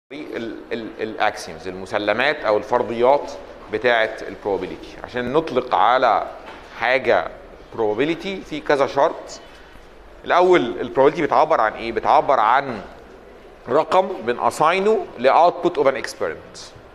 الاكسيومز المسلمات او الفرضيات بتاعه البروبابيلتي عشان نطلق على حاجه probability في كذا شرط الاول البروبابيلتي بتعبر عن ايه بتعبر عن رقم بنأساينه لاوتبوت اوف ان اكسبيرمنت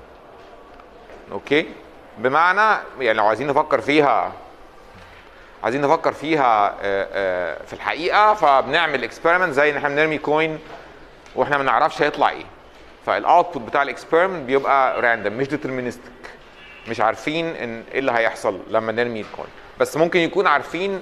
اوكي بمعنى يعني لو عايزين نفكر فيها عايزين نفكر فيها آه، آه، في الحقيقه فبنعمل اكسبيرمنت زي ان احنا بنرمي كوين واحنا ما نعرفش هيطلع ايه فالاوتبوت بتاع الاكسبيرمنت بيبقى راندوم مش ديترمينستك مش عارفين ان ايه اللي هيحصل لما نرمي الكوين بس ممكن يكون عارفين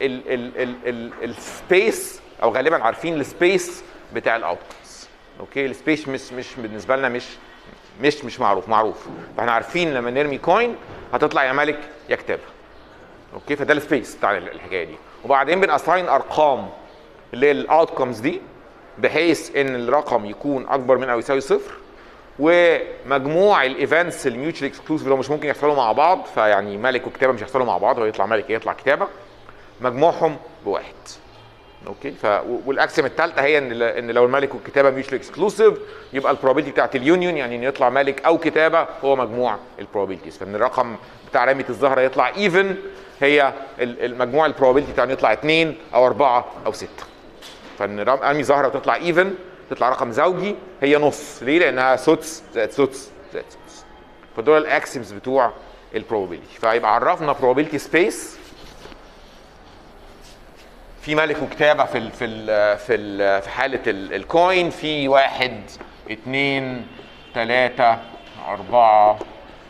السبيس او غالبا عارفين السبيس بتاع الاوتبوتس اوكي السبيس مش مش بالنسبه لنا مش مش مش معروف معروف فاحنا عارفين لما نرمي كوين هتطلع يا ملك يا كتابه اوكي فده السبيس بتاع الحكايه دي وبعدين بنأساين ارقام للاوتكمز دي بحيث ان الرقم يكون اكبر من او يساوي صفر ومجموع الايفنتس الميوتشال اكسكلوسيف اللي هو مش ممكن يحصلوا مع بعض فيعني ملك وكتابه مش هيحصلوا مع بعض هو يطلع ملك يطلع كتابه مجموعهم بواحد اوكي ف والاكسيوم الثالثه هي ان ان لو الملك والكتابه ميوتشال اكسكلوسيف يبقى البروبابيلتي بتاعت اليونيون يعني ان يطلع ملك او كتابه هو مجموع البروبابيلتيز فان الرقم بتاع رميه الزهره يطلع ايفن هي المجموع البروبابيلتي بتاعه يطلع اثنين او اربعه او سته فان ارمي زهره وتطلع ايفن تطلع رقم زوجي هي نص ليه؟ لانها سدس زائد سدس زائد سدس فدول الاكسيمز بتوع البروبابيلتي فيبقى عرفنا probability سبيس في ملك وكتابه في ال في ال في ال في حاله ال- الكوين في واحد اثنين ثلاثة أربعة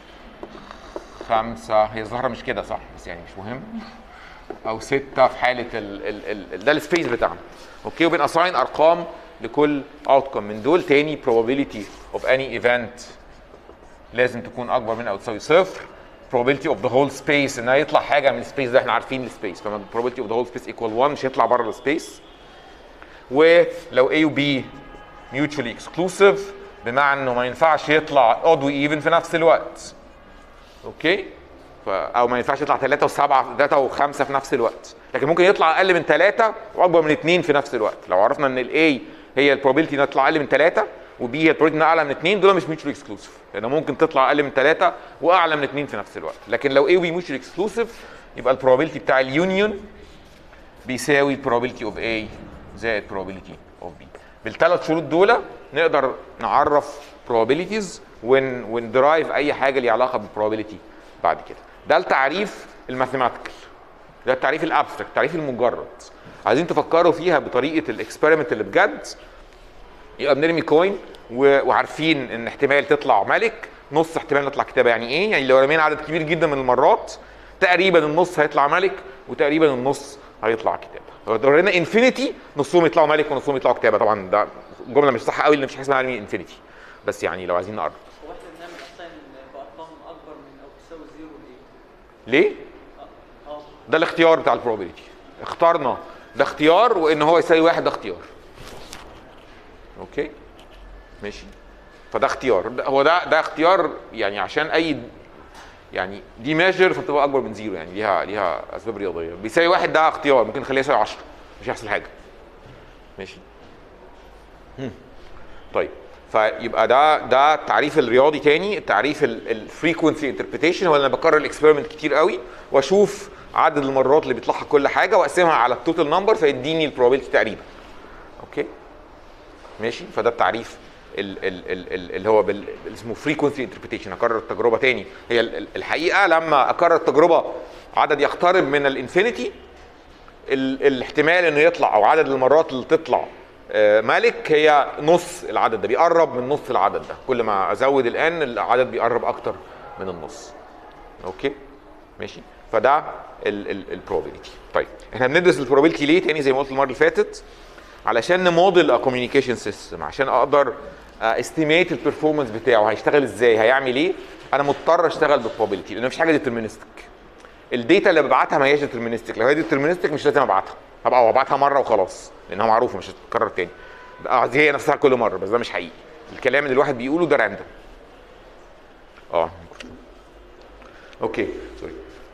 خمسة هي الزهرة مش كده صح بس يعني مش مهم أو ستة في حالة ال ال ال ده السبيس بتاعنا أوكي وبنأساين أرقام لكل اوتكم من دول تاني probability of any event لازم تكون أكبر من أو تساوي صفر probability of the whole space انها يطلع حاجه من السبيس ده احنا عارفين السبيس فما probability of the whole space equal 1 مش هيطلع بره السبيس ولو A و B mutually exclusive بمعنى انه ما ينفعش يطلع odd و even في نفس الوقت اوكي ف... او ما ينفعش يطلع 3 و7 3 و5 في نفس الوقت لكن ممكن يطلع اقل من 3 واكبر من 2 في نفس الوقت لو عرفنا ان الاي هي البروبابيلتي انها تطلع اقل من 3 وبي هي البروبابيلتي انها اعلى من 2 دول مش ميوتشوال اكسكلوسيف لان ممكن تطلع اقل من 3 واعلى من 2 في نفس الوقت لكن لو اي وبي ميوتشوال اكسكلوسيف يبقى البروبابيلتي بتاع اليونيون بيساوي probability of A زائد probability of B بالثلاث شروط دول نقدر نعرف probabilities ون وندرايف اي حاجه ليها علاقه بالprobability بعد كده ده التعريف الماثيماتيكال ده التعريف الابستراكت التعريف المجرد عايزين تفكروا فيها بطريقه الاكسبيرمنت اللي بجد يبقى بنرمي كوين و- وعارفين ان احتمال تطلع ملك نص احتمال نطلع كتابه يعني ايه يعني لو رمينا عدد كبير جدا من المرات تقريبا النص هيطلع ملك وتقريبا النص هيطلع كتابه لو رمينا انفينيتي نصهم يطلعوا ملك ونصهم يطلعوا كتابه طبعا ده جمله مش صح قوي اللي مش حاسس انها انفينيتي بس يعني لو عايزين نقرب هو احنا بنعمل اساين بارقام اكبر من او تساوي زيرو ليه؟ ليه اه اه ده الاختيار بتاع البروبابيلتي اخترنا ده اختيار وان هو يساوي واحد ده اختيار اوكي ماشي فده اختيار ده- هو ده ده اختيار يعني عشان اي يعني دي ميجر فبتبقى اكبر من زيرو يعني ليها ليها اسباب رياضيه بيساوي واحد ده اختيار ممكن نخليه يساوي 10 مش هيحصل حاجه ماشي هم. طيب فيبقى ده ده التعريف الرياضي تاني التعريف الفريكونسي انتربريتيشن هو انا بكرر الاكسبيرمنت كتير قوي واشوف عدد المرات اللي بيطلعها كل حاجه واقسمها على التوتال نمبر فيديني البروبابيلتي تقريبا اوكي ماشي فده التعريف ال- ال- ال- ال- اللي هو بال- بال- اسمه فريكونسي انتربريتيشن اكرر التجربه تاني هي ال- ال- الحقيقه لما اكرر التجربه عدد يقترب من الانفينيتي ال- الاحتمال انه يطلع او عدد المرات اللي تطلع آه، ملك هي نص العدد ده بيقرب من نص العدد ده كل ما ازود الان العدد بيقرب اكتر من النص اوكي ماشي فده البروبابيلتي طيب احنا بندرس البروبابيلتي ليه تاني زي ما قلت المره اللي فاتت علشان نموديل كوميونيكيشن سيستم عشان اقدر استيميت البرفورمانس بتاعه هيشتغل ازاي هيعمل ايه انا مضطر اشتغل بالبروبابيلتي لان مفيش حاجه ديترمينستك الداتا اللي ببعتها ما هياش ديترمينستك لو هي ديترمينستك مش لازم ابعتها هبقى ابعتها مره وخلاص لانها معروفه مش هتتكرر تاني آه، دي هي نفسها كل مره بس ده مش حقيقي الكلام اللي الواحد بيقوله ده راندم اه اوكي سوري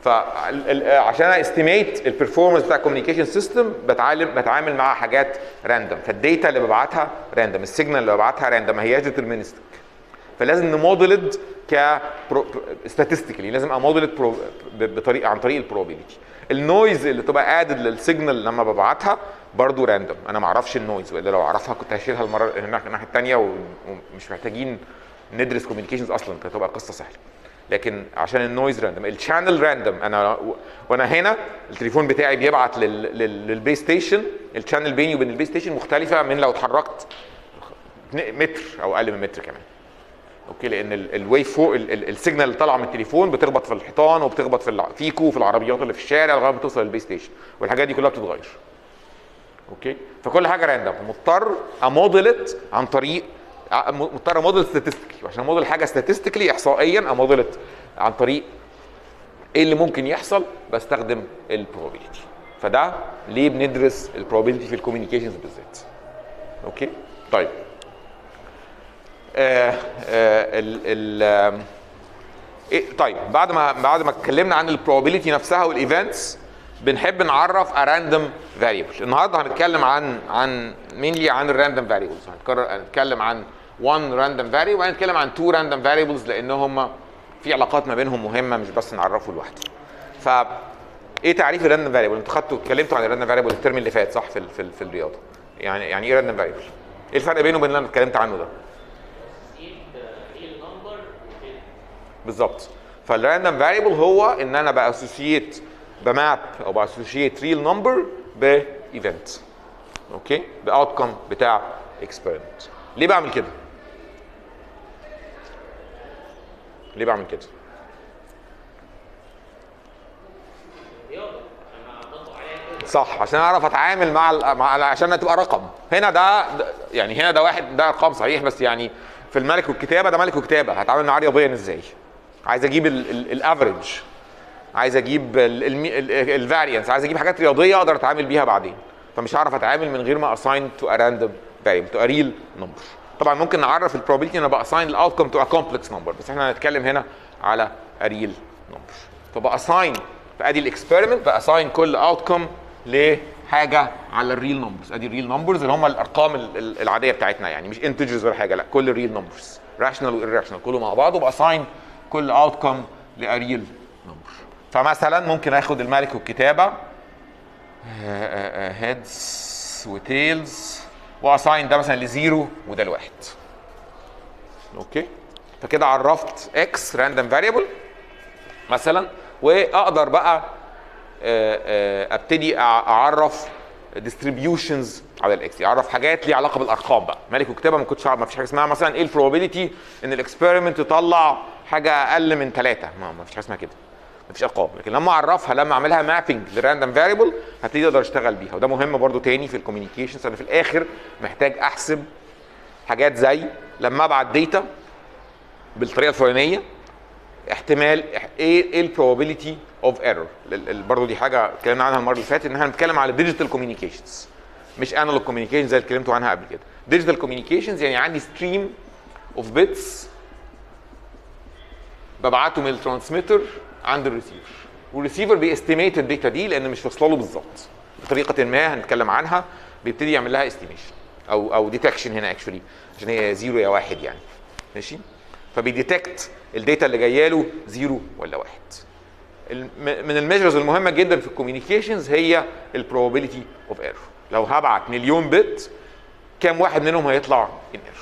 فعشان استيميت البرفورمانس بتاع الكوميونيكيشن سيستم بتعلم بتعامل مع حاجات راندوم فالداتا اللي ببعتها راندوم السيجنال اللي ببعتها راندوم ما هياش ديترمينستيك فلازم نموديلد ك statistically لازم اموديلد بطريقه عن طريق البروبابيلتي النويز اللي تبقى ادد للسيجنال لما ببعتها برضه راندوم انا ما اعرفش النويز ولا لو اعرفها كنت هشيلها المره هناك الناحيه الثانيه ومش محتاجين ندرس كوميونيكيشنز اصلا كانت هتبقى قصه سهله لكن عشان النويز راندوم الشانل راندوم انا وانا هنا التليفون بتاعي بيبعت لل- لل- للبيس ستيشن الشانل بيني وبين البيس ستيشن مختلفه من لو اتحركت متر او اقل من متر كمان اوكي لان الويف فوق ال- ال- السيجنال اللي طالعه من التليفون بتخبط في الحيطان وبتخبط في الع- فيكو وفي العربيات اللي في الشارع لغايه ما توصل للبيس ستيشن والحاجات دي كلها بتتغير اوكي فكل حاجه راندوم مضطر اموديلت عن طريق ع- م- مضطر اموديل ستاتستيكلي وعشان اموديل حاجه ستاتستيكلي احصائيا اموديلت عن طريق ايه اللي ممكن يحصل بستخدم البروبابيلتي فده ليه بندرس البروبابيلتي في الكوميونيكيشنز بالذات اوكي طيب آه آه ال ال آم، إيه طيب بعد ما بعد ما اتكلمنا عن البروبابيلتي نفسها والايفنتس بنحب نعرف a random variable النهارده هنتكلم عن عن mainly عن الراندوم variables هنتكرر هنتكلم عن one random variable وهنتكلم عن two random variables لان هم في علاقات ما بينهم مهمه مش بس نعرفه لوحده ف ايه تعريف الراندوم فاريبل انتوا خدتوا اتكلمتوا عن الراندوم فاريبل الترم اللي فات صح في ال- في, ال- في الرياضه يعني يعني ايه راندوم فاريبل ايه الفرق بينه وبين اللي انا اتكلمت عنه ده بالظبط فالراندوم فاريبل هو ان انا باسوشيت بماب او باسوشيت ريل نمبر بايفنت اوكي باوتكم بتاع اكسبيرمنت ليه بعمل كده ليه بعمل كده صح عشان اعرف اتعامل مع ال- مع ال- عشان تبقى رقم هنا ده ده- يعني هنا ده واحد ده ارقام صحيح بس يعني في الملك والكتابه ده ملك وكتابه هتعامل معاه رياضيا ازاي عايز اجيب الافريج عايز اجيب الفاريانس عايز اجيب حاجات رياضيه اقدر اتعامل بيها بعدين فمش هعرف اتعامل من غير ما اساين تو ا راندوم فاريبل تو ا ريل نمبر طبعا ممكن نعرف البروبابيلتي ان انا باساين الاوتكم تو ا كومبلكس نمبر بس احنا هنتكلم هنا على ا ريل نمبر فباساين فادي الاكسبيرمنت باساين كل اوتكم لحاجه على الريل نمبرز ادي الريل نمبرز اللي هم الارقام ال- ال- العاديه بتاعتنا يعني مش انتجرز ولا حاجه لا كل الريل نمبرز راشنال والراشنال كله مع بعض وباساين كل اوتكم لاريل نمبر فمثلا ممكن اخد الملك والكتابه هيدز وتيلز واساين ده مثلا لزيرو وده لواحد اوكي فكده عرفت اكس راندوم فاريبل مثلا واقدر بقى آه، آه، ابتدي أع- اعرف ديستريبيوشنز على الاكس اعرف حاجات ليها علاقه بالارقام بقى ملك وكتابه ما كنتش اعرف ما فيش حاجه اسمها مثلا ايه البروبابيلتي ان الاكسبيرمنت يطلع حاجه اقل من ثلاثه ما ما فيش حاجه اسمها كده ما فيش ارقام لكن لما اعرفها لما اعملها مابنج لراندوم فاريبل هبتدي اقدر اشتغل بيها وده مهم برضو تاني في الكوميونيكيشنز انا في الاخر محتاج احسب حاجات زي لما ابعت داتا بالطريقه الفلانيه احتمال إح- ايه ايه البروبابيلتي اوف ايرور برضه دي حاجه اتكلمنا عنها المره اللي فاتت ان احنا بنتكلم على ديجيتال كوميونيكيشنز مش انالوج كوميونيكيشنز زي اللي اتكلمتوا عنها قبل كده ديجيتال كوميونيكيشنز يعني عندي ستريم اوف بيتس ببعته من الترانسميتر عند الريسيفر والريسيفر بيستيميت الداتا دي لان مش واصله له بالظبط بطريقه ما هنتكلم عنها بيبتدي يعمل لها استيميشن او او ديتكشن هنا اكشولي عشان هي زيرو يا واحد يعني ماشي فبيديتكت الداتا اللي جايه له زيرو ولا واحد الم- من الميجرز المهمه جدا في الكوميونيكيشنز هي البروبابيلتي اوف ايرور لو هبعت مليون بت كام واحد منهم هيطلع ان ايرور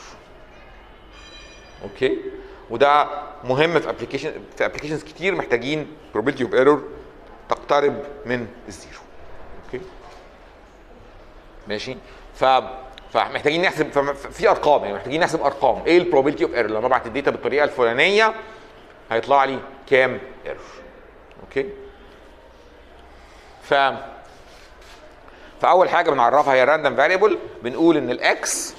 اوكي وده مهم في ابلكيشن في ابلكيشنز كتير محتاجين probability اوف ايرور تقترب من الزيرو اوكي ماشي ف فمحتاجين نحسب فم- في ارقام يعني محتاجين نحسب ارقام ايه البروبابيلتي اوف ايرور لما ابعت الداتا بالطريقه الفلانيه هيطلع لي كام ايرور اوكي ف فاول حاجه بنعرفها هي راندوم فاريبل بنقول ان الاكس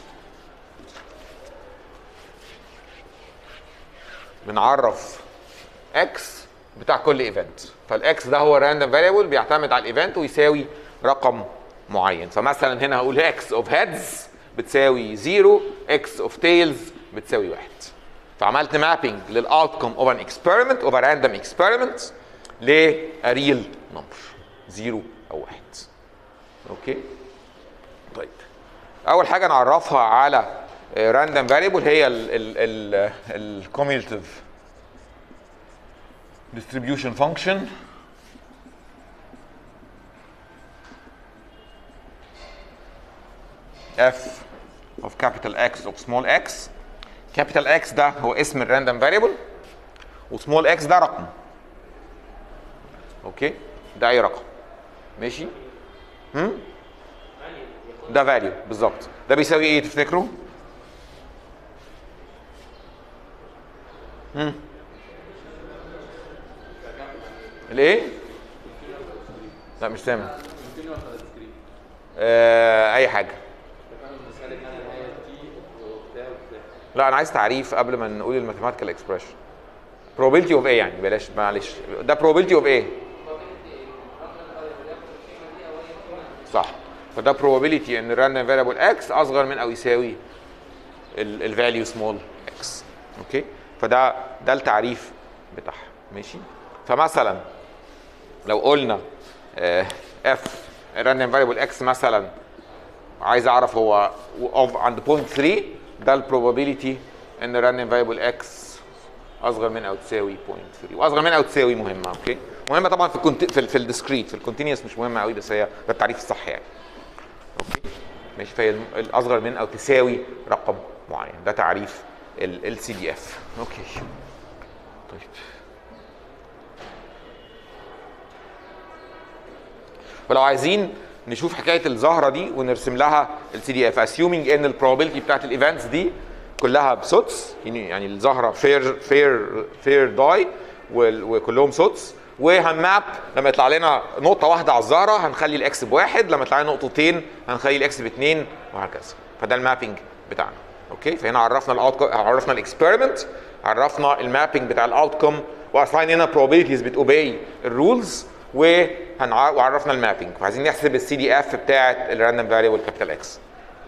بنعرف اكس بتاع كل ايفنت فالاكس ده هو الراندوم فاريبل بيعتمد على الايفنت ويساوي رقم معين فمثلا هنا هقول اكس اوف هيدز بتساوي 0 اكس اوف تيلز بتساوي 1 فعملت مابينج للاوتكم اوف ان اكسبيرمنت اوف ا راندوم اكسبيرمنت ل a real number زيرو او واحد اوكي طيب اول حاجه نعرفها على راندوم فاريبل هي الكوميولتيف distribution function f of capital X of small x capital X ده هو اسم الراندوم فاريبل وسمول x ده رقم اوكي ده اي رقم ماشي هم ده فاليو بالظبط ده بيساوي ايه تفتكروا هم الايه لا مش سامع آه اي حاجه لا انا عايز تعريف قبل ما نقول الماثيماتيكال اكسبريشن probability of ايه يعني بلاش معلش ده probability of ايه صح فده probability ان الراندوم فاريبل x اصغر من او يساوي الفاليو سمول x اوكي فده ده التعريف بتاعها ماشي فمثلا لو قلنا آه، f الراندوم فاريبل x مثلا عايز اعرف هو of عند بوينت 3 ده البروبابيلتي ان الراندوم فاريبل x اصغر من او تساوي 0.3 واصغر من او تساوي مهمه اوكي مهمه طبعا في الكونت... في, ال- في الديسكريت في الكونتينوس مش مهمه قوي بس هي ده التعريف الصح يعني اوكي ماشي فهي الم- الاصغر من او تساوي رقم معين ده تعريف السي دي اف اوكي طيب ولو عايزين نشوف حكايه الزهره دي ونرسم لها السي دي اف اسيومينج ان البروبابيلتي بتاعت الايفنتس دي كلها بسوتس يعني يعني الزهره فير فير فير داي وكلهم سوتس وهنماب لما يطلع لنا نقطه واحده على الزهره هنخلي الاكس بواحد لما يطلع لنا نقطتين هنخلي الاكس باثنين وهكذا فده المابينج بتاعنا اوكي فهنا عرفنا الاوت عرفنا الاكسبيرمنت عرفنا المابينج بتاع الاوتكم واساين هنا probabilities بتوبي الرولز وهنع- وعرفنا المابينج فعايزين نحسب السي دي اف بتاعت الراندوم فاريبل كابيتال اكس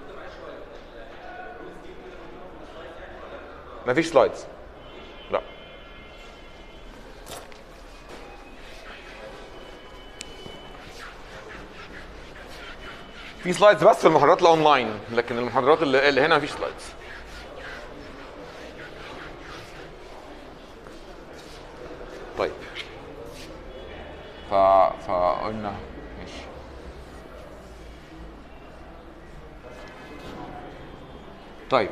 مفيش سلايدز لا في سلايدز بس في المحاضرات الاونلاين لكن المحاضرات اللي, اللي هنا مفيش سلايدز طيب ف... فقلنا ماشي طيب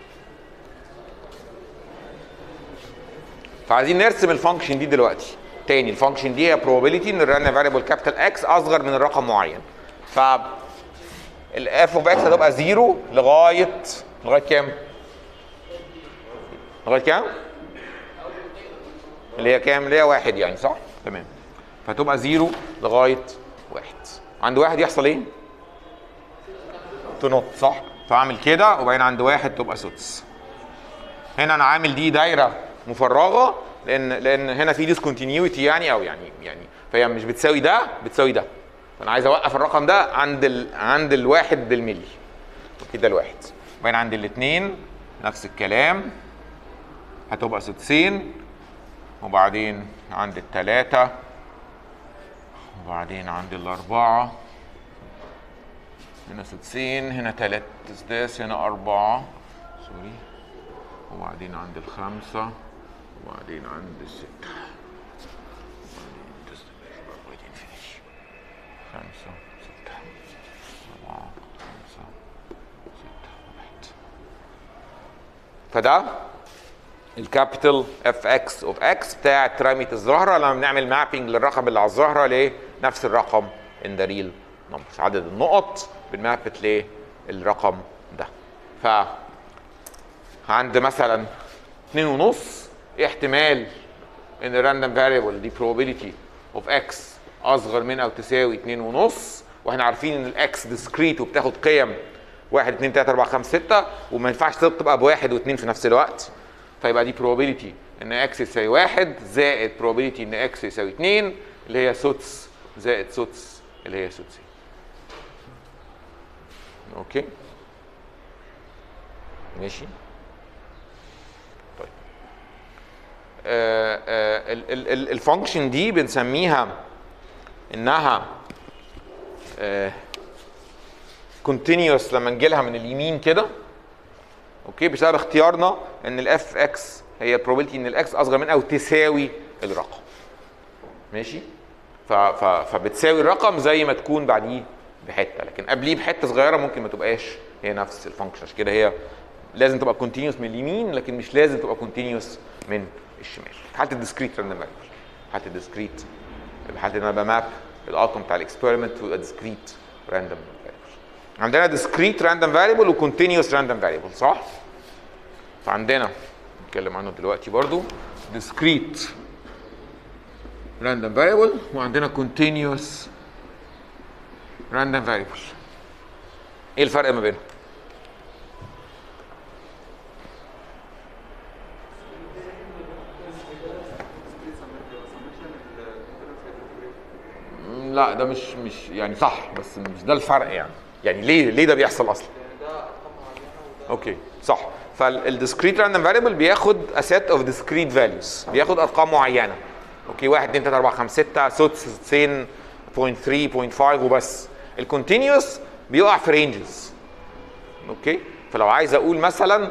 فعايزين نرسم الفانكشن دي دلوقتي تاني الفانكشن دي هي probability ان الراندوم فاريبل كابيتال اكس اصغر من الرقم معين ف الاف اوف اكس هتبقى زيرو لغايه لغايه كام؟ لغايه كام؟ اللي هي كام؟ اللي هي واحد يعني صح؟ تمام فتبقى زيرو لغايه واحد عند واحد يحصل ايه؟ تنط صح؟ فاعمل كده وبعدين عند واحد تبقى سدس هنا انا عامل دي دايره مفرغه لان لان هنا في ديسكونتينيوتي يعني او يعني يعني فهي مش بتساوي ده بتساوي ده فانا عايز اوقف الرقم ده عند ال... عند الواحد بالملي اوكي ده الواحد وبعدين عند الاثنين نفس الكلام هتبقى سدسين وبعدين عند الثلاثة وبعدين عند الأربعة هنا سدسين هنا تلات سداس هنا أربعة سوري وبعدين عند الخمسة وبعدين عند الستة وبعدين تستمر لغاية انفينيتي خمسة ستة أربعة خمسة ستة واحد فده الكابيتال اف اكس اوف اكس بتاعت رمية الزهرة لما بنعمل مابينج للرقم اللي على الزهرة لنفس الرقم ان ذا ريل نمبرز عدد النقط بنمابت للرقم ده ف عند مثلا اتنين ونص إيه احتمال ان الراندوم فاريبل دي probability اوف اكس اصغر من او تساوي اتنين ونص واحنا عارفين ان الاكس ديسكريت وبتاخد قيم واحد اتنين تلاته اربعه خمسه سته وما ينفعش تبقى بواحد واتنين في نفس الوقت فيبقى دي probability ان اكس يساوي واحد زائد probability ان اكس يساوي اتنين اللي هي سدس زائد سدس اللي هي سدسين اوكي ماشي طيب الفانكشن دي بنسميها انها كونتينيوس لما نجي لها من اليمين كده اوكي بسبب اختيارنا ان الاف اكس هي probability ان الاكس اصغر من او تساوي الرقم ماشي ف ف فبتساوي الرقم زي ما تكون بعديه بحته لكن قبليه بحته صغيره ممكن ما تبقاش هي نفس الفانكشن عشان كده هي لازم تبقى كونتينيوس من اليمين لكن مش لازم تبقى كونتينيوس من الشمال في حاله الديسكريت راندوم فاريبل حاله الديسكريت في حاله ان انا بماب الاوتكم بتاع الاكسبيرمنت تو ديسكريت راندوم فاريبل عندنا ديسكريت راندوم فاريبل وكونتينيوس راندوم فاريبل صح فعندنا نتكلم عنه دلوقتي برضو discrete random variable وعندنا continuous random variable ايه الفرق ما بينهم مم، لا ده مش مش يعني صح بس مش ده الفرق يعني يعني ليه ليه ده بيحصل اصلا اوكي صح فالديسكريت راندوم فاريبل بياخد a set of discrete values بياخد ارقام معينه اوكي 1 2 3 4 5 6 سدس سين 0.3 0.5 وبس الكونتينيوس بيقع في رينجز اوكي فلو عايز اقول مثلا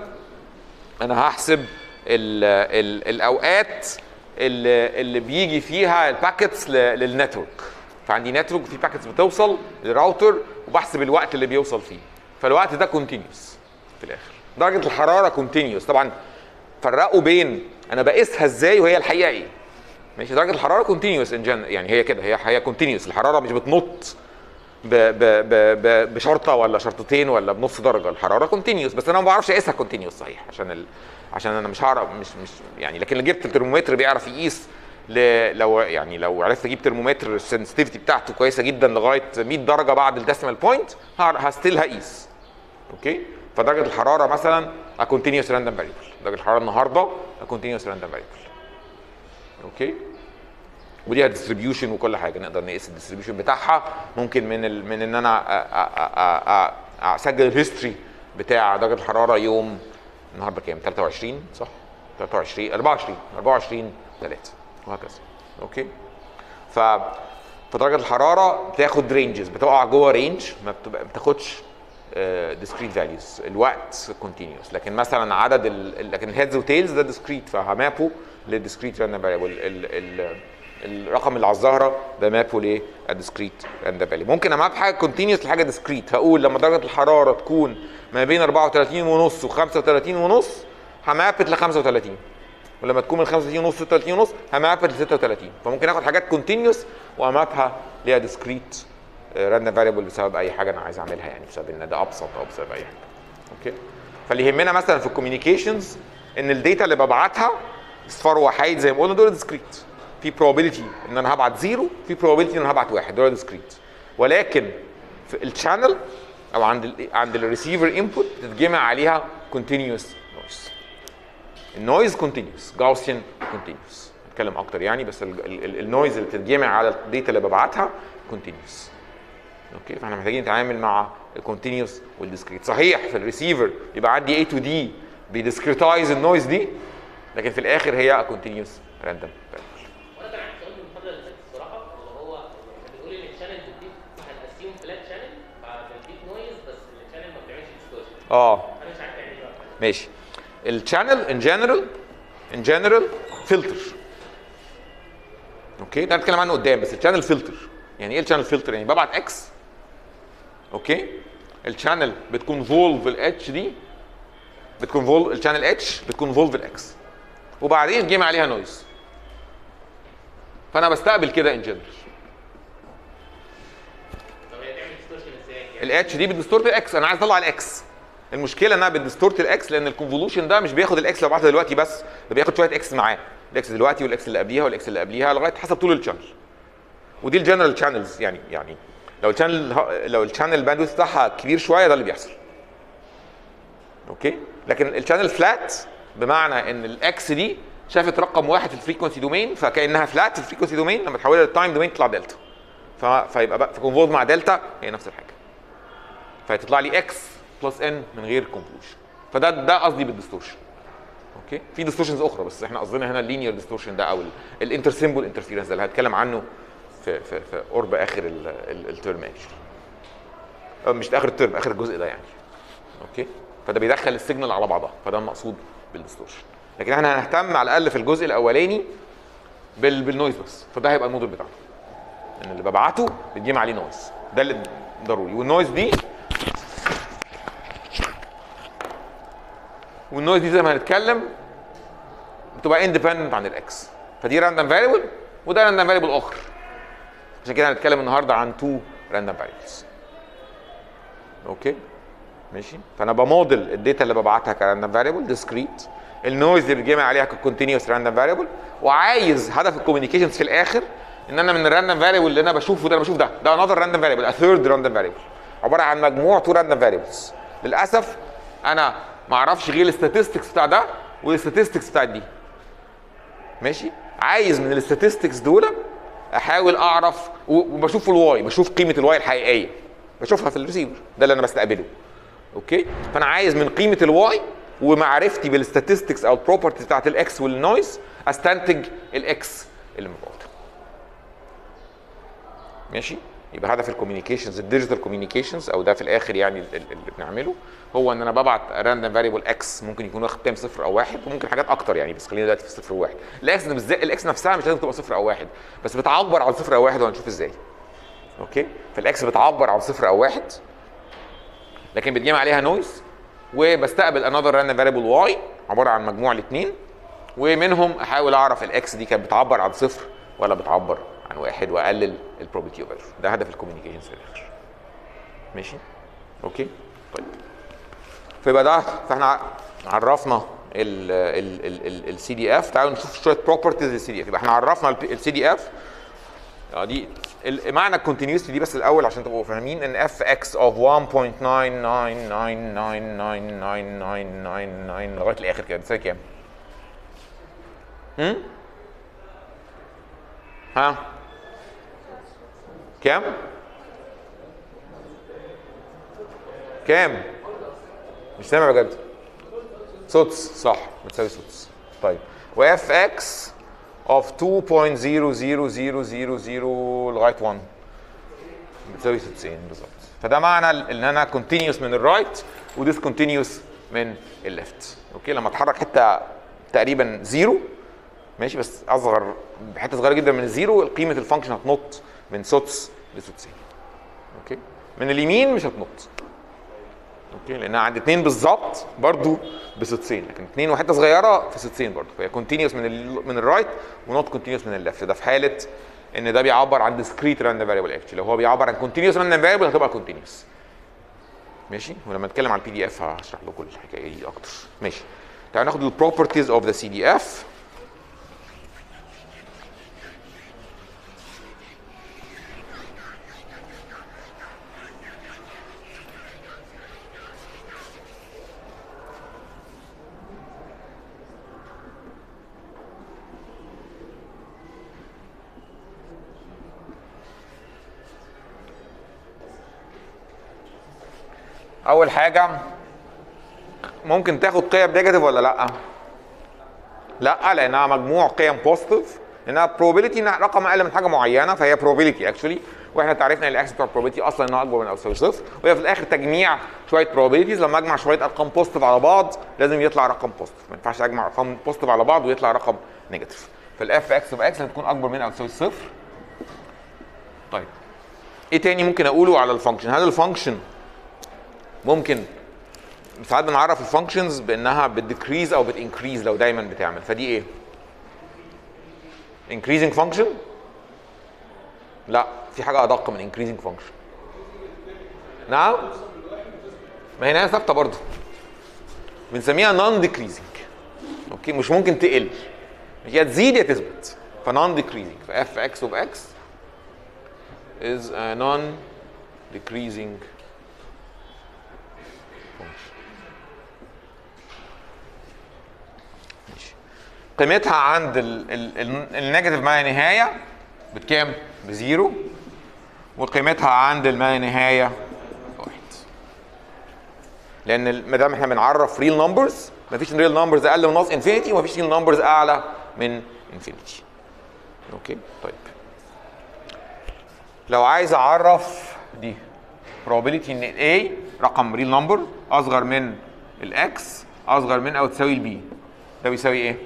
انا هحسب ال ال الاوقات اللي, اللي بيجي فيها الباكتس للنتورك فعندي نتورك في باكتس بتوصل للراوتر وبحسب الوقت اللي بيوصل فيه فالوقت ده كونتينيوس في الاخر درجه الحراره كونتينيوس طبعا فرقوا بين انا بقيسها ازاي وهي الحقيقه ايه ماشي درجه الحراره كونتينيوس ان جن يعني هي كده هي هي كونتينيوس الحراره مش بتنط ب ب ب ب بشرطه ولا شرطتين ولا بنص درجه الحراره كونتينيوس بس انا ما بعرفش اقيسها كونتينيوس صحيح عشان ال... عشان انا مش هعرف مش مش يعني لكن اللي جبت الترمومتر بيعرف يقيس ل... لو يعني لو عرفت اجيب ترمومتر السنسيتيفيتي بتاعته كويسه جدا لغايه 100 درجه بعد الديسيمال بوينت هستيل هقيس اوكي فدرجه الحراره مثلا a continuous random variable درجه الحراره النهارده a continuous random variable اوكي وليها ديستريبيوشن وكل حاجه نقدر نقيس الديستريبيوشن بتاعها ممكن من ال... من ان انا أ- أ- أ- أ- اسجل الهيستوري بتاع درجه الحراره يوم النهارده كام 23 صح 23 24 24 3 وهكذا اوكي ف فدرجه الحراره بتاخد رينجز بتقع جوه رينج ما بتبقى ما بتاخدش ديسكريت فاليوز الوقت كونتينيوس لكن مثلا عدد ال... لكن الهيدز وتيلز ده ديسكريت فهمابه للديسكريت راندوم فاريبل ال... ال... الرقم اللي على الزهره بمابه للديسكريت راندوم فاريبل ممكن اماب حاجه كونتينيوس لحاجه ديسكريت هقول لما درجه الحراره تكون ما بين 34 ونص و 35 ونص همابت ل 35 ولما تكون من 35 ونص 36 ونص همابت ل 36 فممكن اخد حاجات كونتينيوس وامابها ليها ديسكريت راندوم فاريبل بسبب اي حاجه انا عايز اعملها يعني بسبب ان ده ابسط او بسبب اي حاجه اوكي فاللي يهمنا مثلا في الكوميونيكيشنز ان الداتا اللي ببعتها اصفار وحيد زي ما قلنا دول ديسكريت في probability ان انا هبعت زيرو في probability ان انا هبعت واحد دول ديسكريت ولكن في الشانل او عند ال عند الريسيفر انبوت بتتجمع عليها continuous noise النويز كونتينيوس جاوسيان كونتينيوس نتكلم اكتر يعني بس النويز اللي بتتجمع على الداتا اللي ببعتها كونتينيوس اوكي فاحنا محتاجين نتعامل مع الكونتينيوس والديسكريت صحيح في الريسيفر يبقى عندي A to D بيديسكريتايز النويز دي لكن في الاخر هي كونتينيوس راندوم وانا كان عندي سؤال من المحاضره اللي فاتت الصراحه اللي هو احنا بنقول ان الشانل بتديك هنقسمهم فلات شانل فبتديك نويز بس الشانل ما بتعملش ديسكوشن اه انا مش عارف يعني ايه بقى ماشي الشانل ان جنرال ان جنرال فلتر اوكي ده هنتكلم عنه قدام بس الشانل فلتر يعني ايه الشانل فلتر يعني ببعت اكس اوكي الشانل بتكون فولف الاتش دي بتكون فولف الشانل اتش بتكون فولف الاكس وبعدين جيم عليها نويز فانا بستقبل كده ان جنرال طب هي تعمل ديسكوشن ازاي يعني الاتش دي بتديستورت الاكس انا عايز اطلع الاكس المشكله انها بتديستورت الاكس لان الكونفولوشن ده مش بياخد الاكس لو بعتها دلوقتي بس ده بياخد شويه اكس معاه الاكس دلوقتي والاكس اللي قبليها والاكس اللي قبليها لغايه حسب طول الشانل ودي الجنرال شانلز يعني يعني لو الشانل لو الشانل باندويث بتاعها كبير شويه ده اللي بيحصل اوكي لكن الشانل فلات بمعنى ان الاكس دي شافت رقم واحد في الفريكونسي دومين فكانها فلات في الفريكونسي دومين لما تحولها للتايم دومين تطلع دلتا ف- فيبقى بقى فكونفولف مع دلتا هي نفس الحاجه فيطلع لي اكس بلس ان من غير كونفولوشن فده ده قصدي بالديستورشن اوكي في ديستورشنز اخرى بس احنا قصدنا هنا اللينير ديستورشن ده او الانتر سيمبل انترفيرنس ده اللي هتكلم عنه في في في قرب اخر ال- ال- الترم اكشلي مش اخر الترم اخر الجزء ده يعني اوكي فده بيدخل السيجنال على بعضها فده المقصود بالديستورشن لكن احنا هنهتم على الاقل في الجزء الاولاني بال بالنويز بس فده هيبقى الموديل بتاعنا ان اللي ببعته بتجمع عليه نويز ده اللي ضروري والنويز دي والنويز دي زي ما هنتكلم بتبقى اندبندنت عن الاكس فدي راندوم فاريبل وده راندوم فاريبل اخر عشان كده هنتكلم النهارده عن تو راندوم فاريبلز اوكي ماشي فانا بموديل الداتا اللي ببعتها كراندوم فاريبل ديسكريت النويز اللي بيتجمع عليها ككونتينوس راندوم فاريبل وعايز هدف الكوميونيكيشنز في الاخر ان انا من الراندوم فاريبل اللي انا بشوفه ده انا بشوف ده ده انذر راندوم فاريبل ا ثيرد راندوم فاريبل عباره عن مجموع تو راندوم فاريبلز للاسف انا ما اعرفش غير الستاتستكس بتاع ده والستاتستكس بتاع دي ماشي عايز من الستاتستكس دول احاول اعرف و- وبشوف الواي بشوف قيمه الواي الحقيقيه بشوفها في الريسيفر ده اللي انا بستقبله اوكي فانا عايز من قيمه الواي ومعرفتي بالستاتستكس او البروبرتيز بتاعت الاكس والنويز استنتج الاكس اللي موجود ماشي يبقى هدف الكوميونيكيشنز الديجيتال كوميونيكيشنز او ده في الاخر يعني ال- ال- اللي بنعمله هو ان انا ببعت راندوم فاريبل اكس ممكن يكون واخد كام صفر او واحد وممكن حاجات اكتر يعني بس خلينا دلوقتي في صفر وواحد الاكس بالذات الاكس نفسها مش لازم تبقى صفر او واحد بس بتعبر عن صفر او واحد وهنشوف ازاي اوكي فالاكس بتعبر عن صفر او واحد لكن بتجمع عليها نويز وبستقبل انذر راندوم فاريبل واي عباره عن مجموع الاثنين ومنهم احاول اعرف الاكس دي كانت بتعبر عن صفر ولا بتعبر عن واحد واقلل البروبابيلتي اوف ايرور ده هدف الكوميونيكيشن في الاخر ماشي اوكي طيب فيبقى ده فاحنا عرفنا السي دي اف تعالوا نشوف شويه بروبرتيز للسي دي اف يبقى احنا عرفنا السي دي اف اه دي ال- معنى الكونتينيوستي دي بس الاول عشان تبقوا فاهمين ان اف اكس اوف 1.999999999 لغايه الاخر كده بتساوي كام؟ هم؟ ها؟ كام؟ كام؟ مش سامع بجد سدس صح بتساوي سدس طيب واف اكس of 2.00000 لغايه 1 بتساوي سدسين بالظبط فده معنى ال- ان انا continuous من الرايت وديسكونتينيوس من الليفت اوكي لما اتحرك حته تقريبا زيرو ماشي بس اصغر بحته صغيره جدا من الزيرو قيمه الفانكشن هتنط من سدس لسدسين اوكي من اليمين مش هتنط اوكي لانها عند اتنين بالظبط برضو بسدسين لكن اتنين وحته صغيره في سدسين برضو فهي كونتينيوس من ال من الرايت ونوت كونتينيوس من الليفت ده في حاله ان ده بيعبر عن discrete random variable actually لو هو بيعبر عن continuous random variable هتبقى continuous ماشي ولما نتكلم عن البي دي اف هشرح لكم الحكايه دي اكتر ماشي تعالوا ناخد البروبرتيز اوف ذا سي دي اف اول حاجه ممكن تاخد قيم نيجاتيف ولا لا لا لانها مجموع قيم بوزيتيف لانها probability انها رقم اقل من حاجه معينه فهي probability اكشولي واحنا تعرفنا ان الاكس بتاع probability اصلا انها اكبر من او يساوي صفر وهي في الاخر تجميع شويه probabilities لما اجمع شويه ارقام بوزيتيف على بعض لازم يطلع رقم بوزيتيف ما ينفعش اجمع ارقام بوزيتيف على بعض ويطلع رقم نيجاتيف فالاف اكس اوف اكس هتكون اكبر من او تساوي صفر طيب ايه تاني ممكن اقوله على الفانكشن هل الفانكشن ممكن ساعات بنعرف الفانكشنز بانها بتديكريز او بتنكريز لو دايما بتعمل فدي ايه؟ increasing function لا في حاجه ادق من increasing function نعم ما هي نهايه ثابته برضه بنسميها non decreasing اوكي مش ممكن تقل يا تزيد يا تثبت فنون decreasing فاف اكس اوف اكس is a non decreasing ماشي. قيمتها عند ال- ال- ال- النيجاتيف ما لا نهايه بكام؟ بزيرو وقيمتها عند الما لا نهايه واحد لان ال- ما دام احنا بنعرف ريل نمبرز مفيش ريل نمبرز اقل من ناقص انفينيتي ومفيش ريل نمبرز اعلى من انفينيتي اوكي طيب لو عايز اعرف دي probability ان A رقم ريل نمبر اصغر من الاكس اصغر من او تساوي البي ده بيساوي ايه؟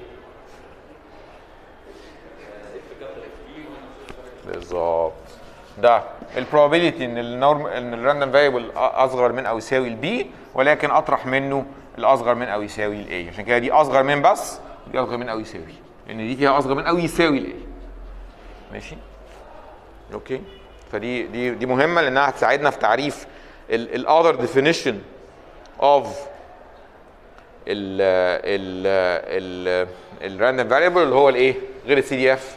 بالظبط ده البروبابيلتي ان النورم ان الراندوم فاريبل اصغر من او يساوي البي ولكن اطرح منه الاصغر من او يساوي الاي عشان كده دي اصغر من بس دي اصغر من او يساوي لان دي فيها اصغر من او يساوي الاي ماشي اوكي فدي دي دي مهمه لانها هتساعدنا في تعريف الاذر ديفينيشن اوف ال ال ال الراندوم فاريبل اللي هو الايه غير السي دي اف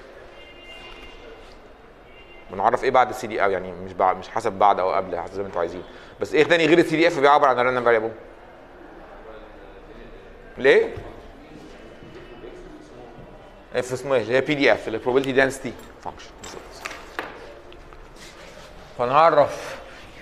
بنعرف ايه بعد السي دي او يعني مش بعد مش حسب بعد او قبل حسب زي ما انتوا عايزين بس ايه تاني غير السي دي اف بيعبر عن الراندوم فاريبل ليه اف اسمه ايه اللي هي بي دي اف اللي probability density function بالظبط فنعرف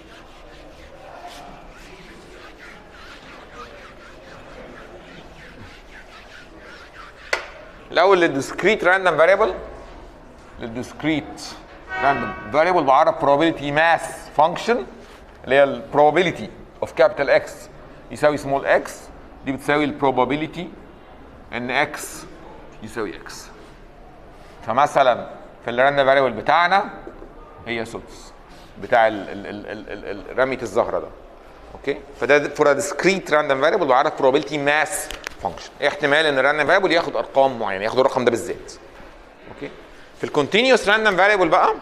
الاول الديسكريت راندوم فاريبل للديسكريت راندوم فاريبل بعرف probability mass function اللي هي ال probability of capital X يساوي small x دي بتساوي ال probability ان x يساوي x فمثلا في الراندوم فاريبل بتاعنا هي سدس بتاع ال ال ال ال ال ال رمية الزهرة ده اوكي فده فور discrete random variable بعرف probability mass function ايه احتمال ان الراندوم فاريبل ياخد ارقام معينه ياخد الرقم ده بالذات اوكي في الكونتينوس راندوم فاريبل بقى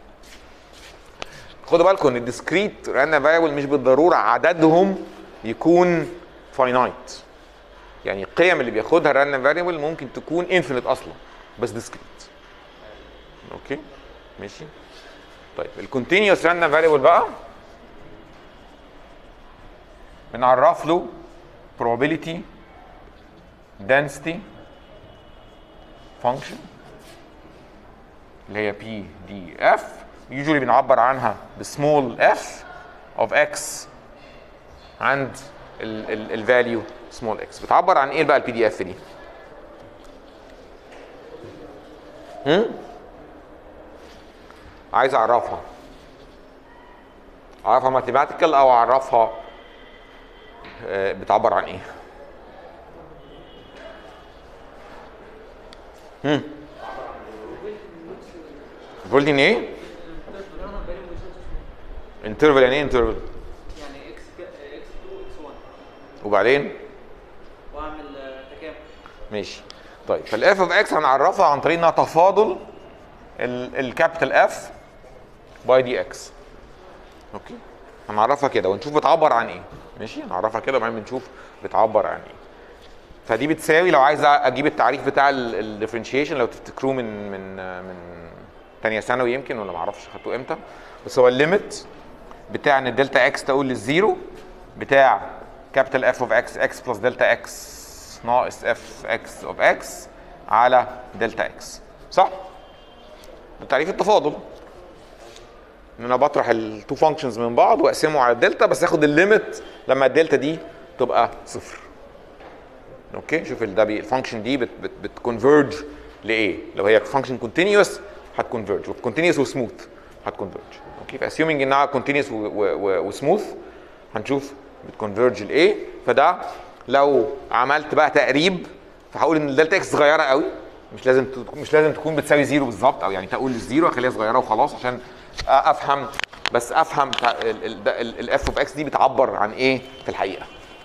خدوا بالكم ان الديسكريت راندوم فاريبل مش بالضروره عددهم يكون فاينايت يعني القيم اللي بياخدها الراندوم فاريبل ممكن تكون انفينيت اصلا بس ديسكريت اوكي ماشي طيب الكونتينوس راندوم فاريبل بقى بنعرف له probability density function اللي هي بي دي اف usually بنعبر عنها بسمول اف of x عند الفاليو سمول اكس بتعبر عن ايه بقى البي دي اف دي؟ هم؟ عايز اعرفها اعرفها ماثيماتيكال او اعرفها آه، بتعبر عن ايه؟ هم فولتين ايه؟ انترفال يعني ايه انترفال؟ يعني اكس اكس 2 اكس 1 وبعدين واعمل آه، تكامل ماشي طيب فالاف اوف اكس هنعرفها عن طريق انها تفاضل الكابيتال اف باي دي اكس اوكي هنعرفها كده ونشوف بتعبر عن ايه ماشي هنعرفها كده وبعدين بنشوف بتعبر عن ايه فدي بتساوي لو عايز اجيب التعريف بتاع الديفرنشيشن لو تفتكروه من من من ثانيه ثانوي يمكن ولا ما اعرفش خدتوه امتى بس هو الليميت بتاع ان الدلتا اكس تقول للزيرو بتاع كابيتال اف اوف اكس اكس بلس دلتا اكس ناقص اف اكس اوف اكس على دلتا اكس صح؟ ده تعريف التفاضل ان انا بطرح التو فانكشنز من بعض واقسمه على الدلتا بس اخد الليميت لما الدلتا دي تبقى صفر اوكي شوف ال- ده بي- الفانكشن دي بت بت بتكونفيرج لايه لو هي فانكشن كونتينيوس هتكونفيرج وكونتينيوس وسموث هتكونفيرج اوكي فاسيومينج انها كونتينيوس وسموث هنشوف بتكونفيرج لايه فده لو عملت بقى تقريب فهقول ان الدلتا اكس صغيره قوي مش لازم ت- مش لازم تكون بتساوي زيرو بالظبط او يعني تقول الزيرو اخليها صغيره وخلاص عشان أ- افهم بس افهم الاف اوف اكس دي بتعبر عن ايه في الحقيقه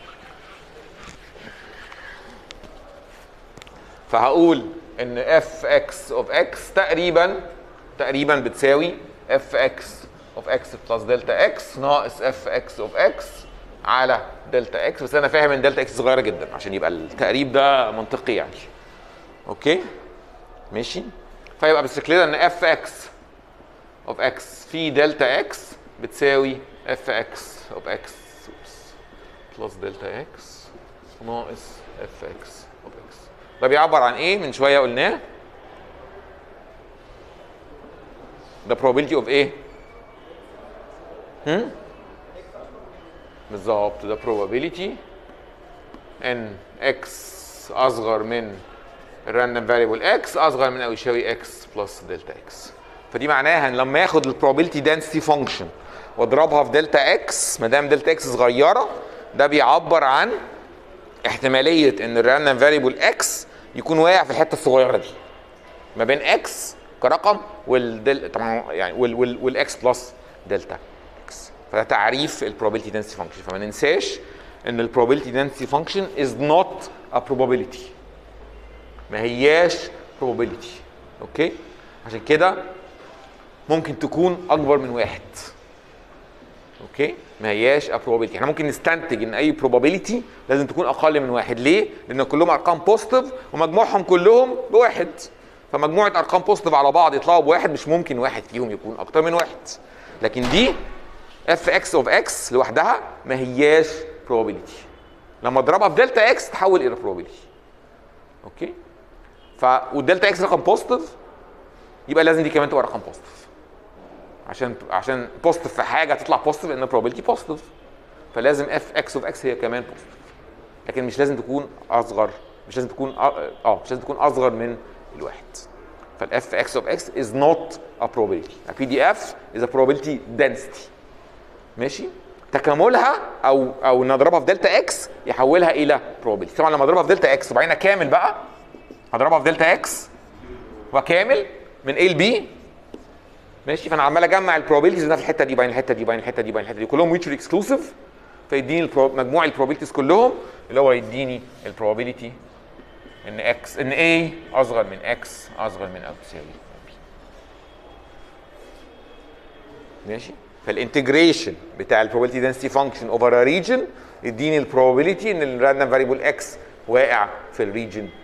فهقول ان اف اكس اوف اكس تقريبا تقريبا بتساوي اف اكس اوف اكس بلس دلتا اكس ناقص اف اكس اوف اكس على دلتا اكس بس انا فاهم ان دلتا اكس صغيره جدا عشان يبقى التقريب ده منطقي يعني اوكي ماشي فيبقى بالشكل ده ان اف اكس اوف اكس في دلتا اكس بتساوي اف اكس اوف اكس بلس دلتا اكس ناقص اف اكس اوف اكس ده بيعبر عن ايه من شويه قلناه ده probability of ايه هم بالظبط ده probability ان اكس اصغر من الراندوم فاريبل اكس اصغر من او يساوي اكس بلس دلتا اكس فدي معناها ان لما ياخد البروبابيلتي دنسيتي فانكشن واضربها في دلتا اكس ما دام دلتا اكس صغيره ده بيعبر عن احتماليه ان الراندوم فاريبل اكس يكون واقع في الحته الصغيره دي ما بين اكس كرقم والدل طبعا يعني وال وال والاكس بلس دلتا اكس فده تعريف البروبابيلتي density فانكشن فما ننساش ان البروبابيلتي density فانكشن از نوت ا probability ما هياش probability اوكي عشان كده ممكن تكون اكبر من واحد اوكي ما هياش a probability احنا ممكن نستنتج ان اي probability لازم تكون اقل من واحد ليه لان كلهم ارقام بوزيتيف ومجموعهم كلهم بواحد فمجموعه ارقام بوزيتيف على بعض يطلعوا بواحد مش ممكن واحد فيهم يكون اكتر من واحد لكن دي اف اكس اوف اكس لوحدها ما هياش probability لما اضربها في دلتا اكس تحول الى probability اوكي ف والدلتا اكس رقم بوزيتيف يبقى لازم دي كمان تبقى رقم بوزيتيف عشان عشان بوزيتيف في حاجه تطلع بوزيتيف لان probability بوزيتيف فلازم اف اكس اوف اكس هي كمان بوزيتيف لكن مش لازم تكون اصغر مش لازم تكون اه آه، مش لازم تكون اصغر من الواحد فالاف اكس اوف اكس از نوت ا probability a PDF is a probability density ماشي تكاملها او او نضربها في دلتا اكس يحولها الى probability طبعا لما اضربها في دلتا اكس وبعدين كامل بقى هضربها في دلتا اكس وكامل من A ل B ماشي فانا عمال اجمع البروبابيلتيز ده في الحته دي باين الحته دي باين الحته دي باين الحته دي كلهم ميوتشوال اكسكلوسيف فيديني البرو- مجموع البروبابيلتيز كلهم اللي هو يديني البروبابيلتي ان اكس ان A اصغر من اكس اصغر من او تساوي B ماشي فالانتجريشن بتاع البروبابيلتي density فانكشن اوفر ا ريجن يديني البروبابيلتي ان الراندوم فاريبل اكس واقع في الريجن دي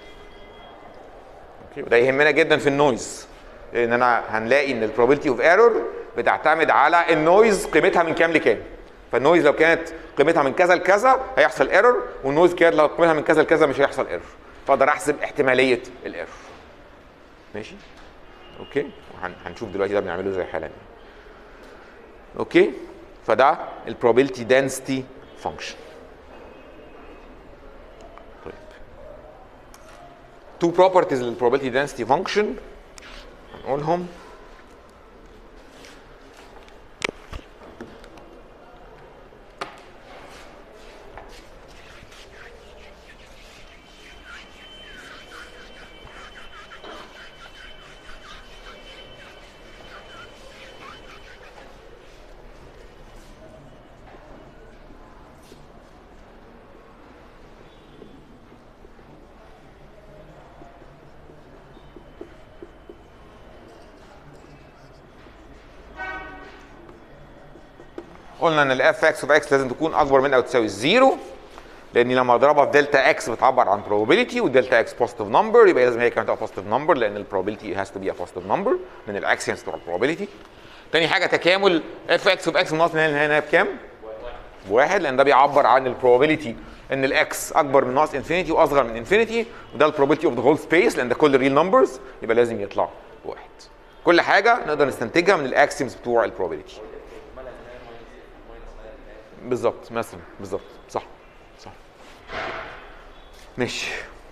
اوكي وده يهمنا جدا في النويز لان انا هنلاقي ان البروبابيلتي اوف ايرور بتعتمد على النويز قيمتها من كام لكام فالنويز لو كانت قيمتها من كذا لكذا هيحصل ايرور والنويز كانت لو قيمتها من كذا لكذا مش هيحصل ايرور فاقدر احسب احتماليه الايرور ماشي اوكي وهن- هنشوف دلوقتي ده بنعمله ازاي حالا اوكي فده البروبابيلتي density فانكشن طيب two properties للprobability density function هنقولهم قلنا ان الاف اكس اوف اكس لازم تكون اكبر من او تساوي الزيرو لاني لما اضربها في دلتا اكس بتعبر عن probability ودلتا اكس بوزيتيف نمبر يبقى لازم هي كمان تبقى بوزيتيف نمبر لان البروبابيلتي هاز تو بي ا بوزيتيف نمبر من الاكسينز بتوع البروبابيلتي تاني حاجه تكامل اف اكس اوف اكس من ناقص نهايه لنهايه بكام؟ بواحد لان ده بيعبر عن البروبابيلتي ان الاكس اكبر من ناقص انفينيتي واصغر من انفينيتي وده البروبابيلتي اوف ذا هول سبيس لان ده كل ريل نمبرز يبقى لازم يطلع بواحد كل حاجه نقدر نستنتجها من الاكسيومز بتوع البروبابيلتي بالظبط مثلا بالظبط صح صح ماشي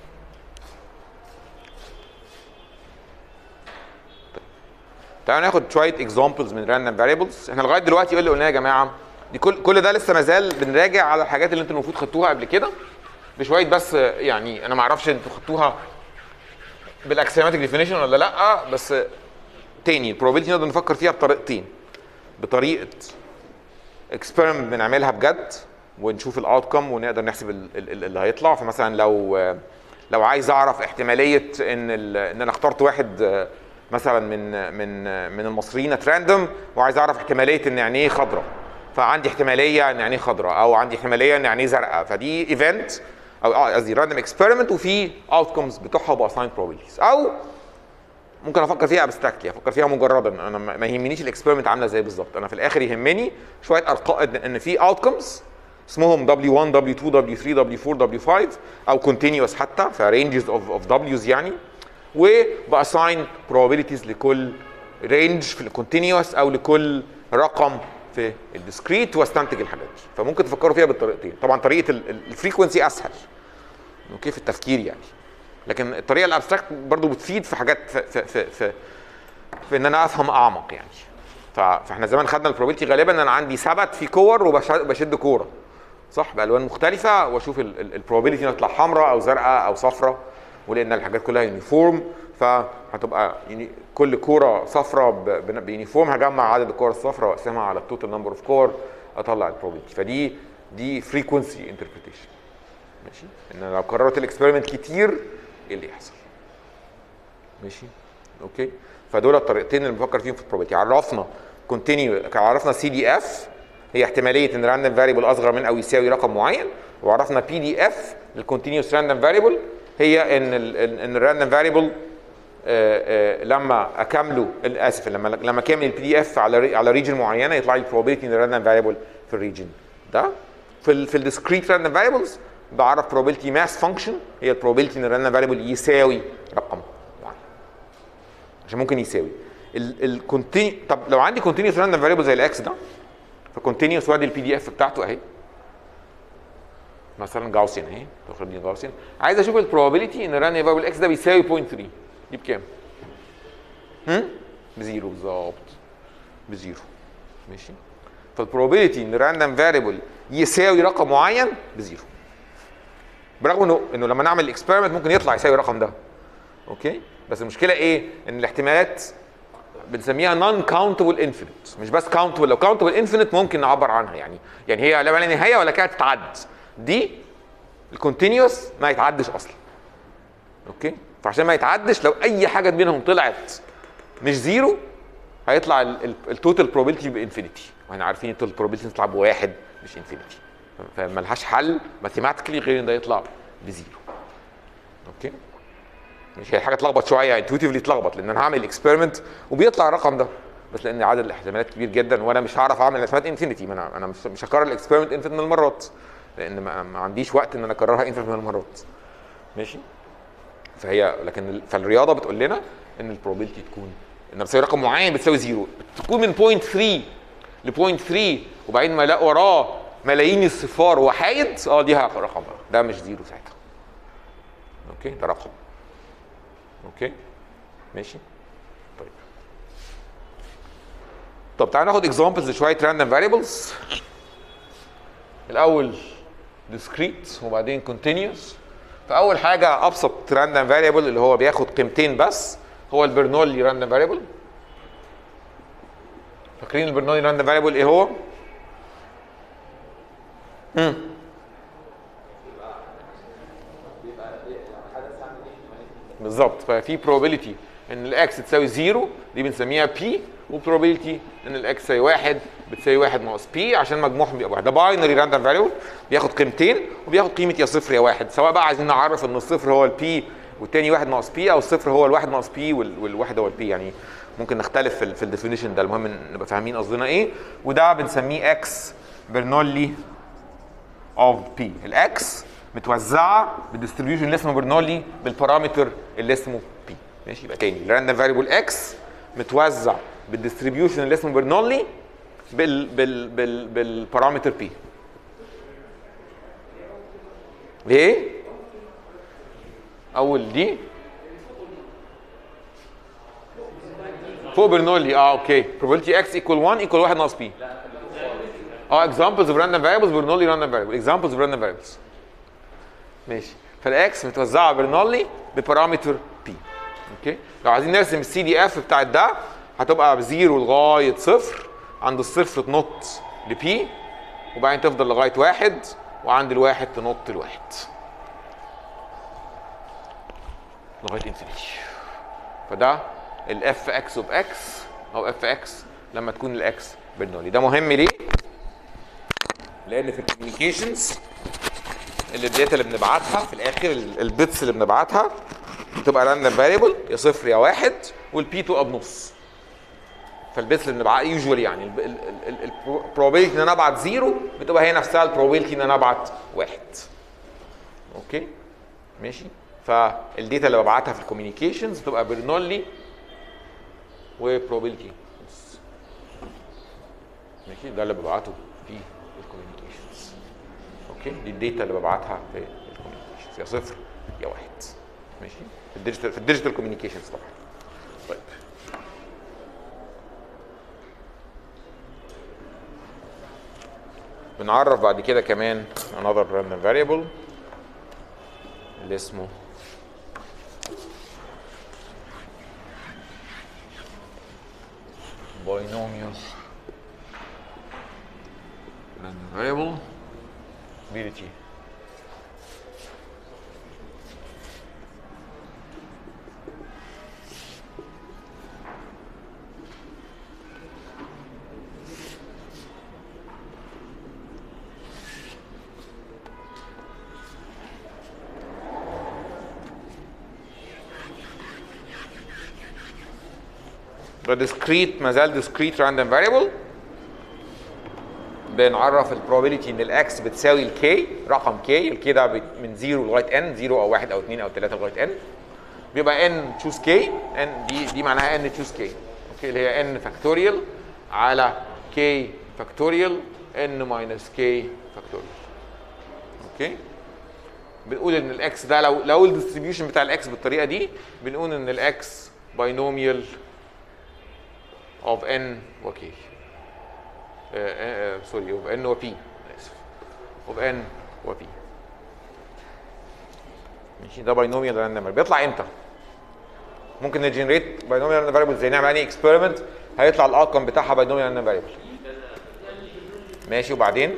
طيب. تعالوا ناخد شويه اكزامبلز من راندوم فاريبلز احنا لغايه دلوقتي ايه اللي قلناه يا جماعه دي كل كل ده لسه مازال بنراجع على الحاجات اللي انتوا المفروض خدتوها قبل كده بشويه بس يعني انا ما اعرفش انتوا خدتوها بالاكسيوماتيك ديفينيشن ولا لا بس تاني البروبابيلتي نقدر نفكر فيها بطريقتين بطريقه اكسبيرمنت بنعملها بجد ونشوف الاوتكم ونقدر نحسب ال- ال- اللي هيطلع فمثلا لو لو عايز اعرف احتماليه ان ال- ان انا اخترت واحد آه، مثلا من من من المصريين راندوم وعايز اعرف احتماليه ان عينيه خضراء فعندي احتماليه ان عينيه خضراء او عندي احتماليه ان عينيه زرقاء فدي ايفنت او آه، قصدي راندوم اكسبيرمنت وفي اوتكمز بتوعها باساين probabilities او ممكن افكر فيها ابستراكتلي افكر فيها مجردا انا ما ما يهمنيش الاكسبيرمنت عامله ازاي بالظبط انا في الاخر يهمني شويه ارقام ان في اوتكمز اسمهم W1 W2 W3 W4 W5 او continuous حتى فرينجز اوف اوف W's يعني وباساين probabilities لكل رينج في الكونتينوس او لكل رقم في الديسكريت واستنتج الحاجات دي فممكن تفكروا فيها بالطريقتين طبعا طريقه الفريكونسي اسهل اوكي في التفكير يعني لكن الطريقه الابستراكت برضو بتفيد في حاجات في في في, في, في ان انا افهم اعمق يعني ف- فاحنا زمان خدنا البروبابيلتي غالبا ان انا عندي ثبت في كور وبشد كوره صح بالوان مختلفه واشوف البروبابيلتي انها تطلع حمراء او زرقاء او صفراء ولان الحاجات كلها يونيفورم فهتبقى يعني كل كوره صفراء بيونيفورم هجمع عدد الكور الصفراء واقسمها على التوتال نمبر اوف كور اطلع البروبابيلتي فدي دي فريكونسي انتربريتيشن ماشي ان لو كررت الاكسبيرمنت كتير ايه اللي يحصل ماشي اوكي فدول الطريقتين اللي بنفكر فيهم في البروبابيلتي عرفنا كونتينيو عرفنا سي دي اف هي احتماليه ان راندوم فاريبل اصغر من او يساوي رقم معين وعرفنا بي دي اف للكونتينيوس راندوم فاريبل هي ان ال ان الراندوم فاريبل لما اكمله اسف لما لما اكمل البي دي اف على على ريجن معينه يطلع لي probability ان الراندوم فاريبل في الريجن ده في ال في الديسكريت راندوم فاريبلز بعرف probability mass function هي البروبابيلتي ان الراندوم فاريبل يساوي رقم معين عشان ممكن يساوي الكونتينيو طب لو عندي كونتينيوس راندوم فاريبل زي الاكس ده فكونتينيوس وادي البي دي اف بتاعته اهي مثلا جاوسين اهي تاخد جاوسين عايز اشوف البروبابيلتي ان الراندوم فاريبل اكس ده بيساوي 0.3 دي بكام؟ هم؟ بزيرو بالظبط بزيرو ماشي فالبروبابيلتي ان الراندوم فاريبل يساوي رقم معين بزيرو برغم انه انه لما نعمل الاكسبيرمنت ممكن يطلع يساوي الرقم ده اوكي بس المشكله ايه ان الاحتمالات بنسميها نون كاونتبل انفينيت مش بس كاونتبل لو كاونتبل انفينيت ممكن نعبر عنها يعني يعني هي لا ولا نهايه ولا كانت تتعد دي الكونتينيوس ما يتعدش اصلا اوكي فعشان ما يتعدش لو اي حاجه منهم طلعت مش زيرو هيطلع التوتال بروبابيلتي بانفينيتي واحنا عارفين التوتال بروبابيلتي تطلع بواحد مش انفينيتي فملهاش حل ماثيماتيكلي غير ان ده يطلع بزيرو اوكي مش هي حاجه تلخبط شويه انتويتيفلي تلخبط لان انا هعمل اكسبيرمنت وبيطلع الرقم ده بس لان عدد الاحتمالات كبير جدا وانا مش هعرف اعمل الاحتمالات انفينيتي ما انا انا مش مش هكرر الاكسبيرمنت انفينيت من المرات لان ما, ما عنديش وقت ان انا اكررها انفينيت من المرات ماشي فهي لكن ال- فالرياضه بتقول لنا ان البروبابيلتي تكون ان بتساوي رقم معين بتساوي زيرو تكون من 0.3 ل 0.3 وبعدين ما الاقي وراه ملايين الصفار وحايد اه دي رقم ده مش زيرو ساعتها اوكي ده رقم اوكي ماشي طيب طب تعالى ناخد اكزامبلز لشويه راندوم فاريبلز الاول discrete وبعدين continuous فاول حاجه ابسط راندوم فاريبل اللي هو بياخد قيمتين بس هو البرنولي راندوم فاريبل فاكرين البرنولي راندوم فاريبل ايه هو؟ امم بالظبط ففي probability ان الاكس تساوي زيرو دي بنسميها بي وبروبابيلتي ان الاكس تساوي واحد بتساوي واحد ناقص بي عشان مجموعهم بيبقى واحد ده باينري راندوم فاريبل بياخد قيمتين وبياخد قيمه يا صفر يا واحد سواء بقى عايزين نعرف ان الصفر هو البي والتاني واحد ناقص بي او الصفر هو الواحد ناقص بي والواحد هو البي يعني ممكن نختلف في, ال- في الديفينيشن ده المهم إن نبقى فاهمين قصدنا ايه وده بنسميه اكس برنولي اوف بي الاكس متوزعه بالديستريبيوشن اللي اسمه برنولي بالبارامتر اللي اسمه بي ماشي يبقى تاني الراندوم فاريبل اكس متوزع بالديستريبيوشن اللي اسمه برنولي بال بال بال بالبارامتر بي ليه؟ اول دي فوق برنولي اه اوكي probability x equal 1 equal 1 ناقص p اه examples of random variables برنولي random variable examples of random variables ماشي فالاكس متوزعه برنولي ببارامتر p اوكي لو عايزين نرسم السي دي اف بتاعت ده هتبقى بزيرو لغايه صفر عند الصفر تنط لبي وبعدين تفضل لغايه واحد وعند الواحد تنط لواحد لغايه انفينيتي فده الاف اكس اوف اكس او اف اكس لما تكون الاكس برنولي ده مهم ليه؟ لان في الكوميونيكيشنز اللي الداتا اللي بنبعتها في الاخر ال- البيتس اللي بنبعتها بتبقى راندوم فاريبل يا صفر يا واحد والبي تبقى بنص فالبيتس اللي بنبعتها يوجوالي يعني البروبابيلتي ان انا ابعت زيرو بتبقى هي نفسها البروبابيلتي ان انا ابعت واحد اوكي ماشي فالداتا اللي ببعتها في الكوميونيكيشنز بتبقى برنولي وبروبابيلتي ماشي ده اللي ببعته في الكوميونيكيشنز اوكي دي الداتا اللي ببعتها في الكوميونيكيشنز يا صفر يا واحد ماشي في الديجيتال في الديجيتال كوميونيكيشنز طبعا طيب بنعرف بعد كده كمان another random variable اللي اسمه binomial random variable BDT ده discrete ما زال discrete random variable بنعرف البروبابيلتي ان الاكس بتساوي الكي رقم كي الكي ده بت- من 0 لغايه ان 0 او 1 او 2 او 3 لغايه ان بيبقى ان تشوز كي ان دي دي معناها ان تشوز كي اوكي اللي هي ان فاكتوريال على كي فاكتوريال ان ماينس كي فاكتوريال اوكي بنقول ان الاكس ده لو لو الديستريبيوشن بتاع الاكس بالطريقه دي بنقول ان الاكس باينوميال of n و k سوري of n و p اسف of n و p ماشي ده باينوميال راندوم بيطلع امتى؟ ممكن نجنريت باينوميال راندوم فاريبل زي نعمل يعني اكسبيرمنت هيطلع الاوتكم بتاعها باينوميال راندوم فاريبل ماشي وبعدين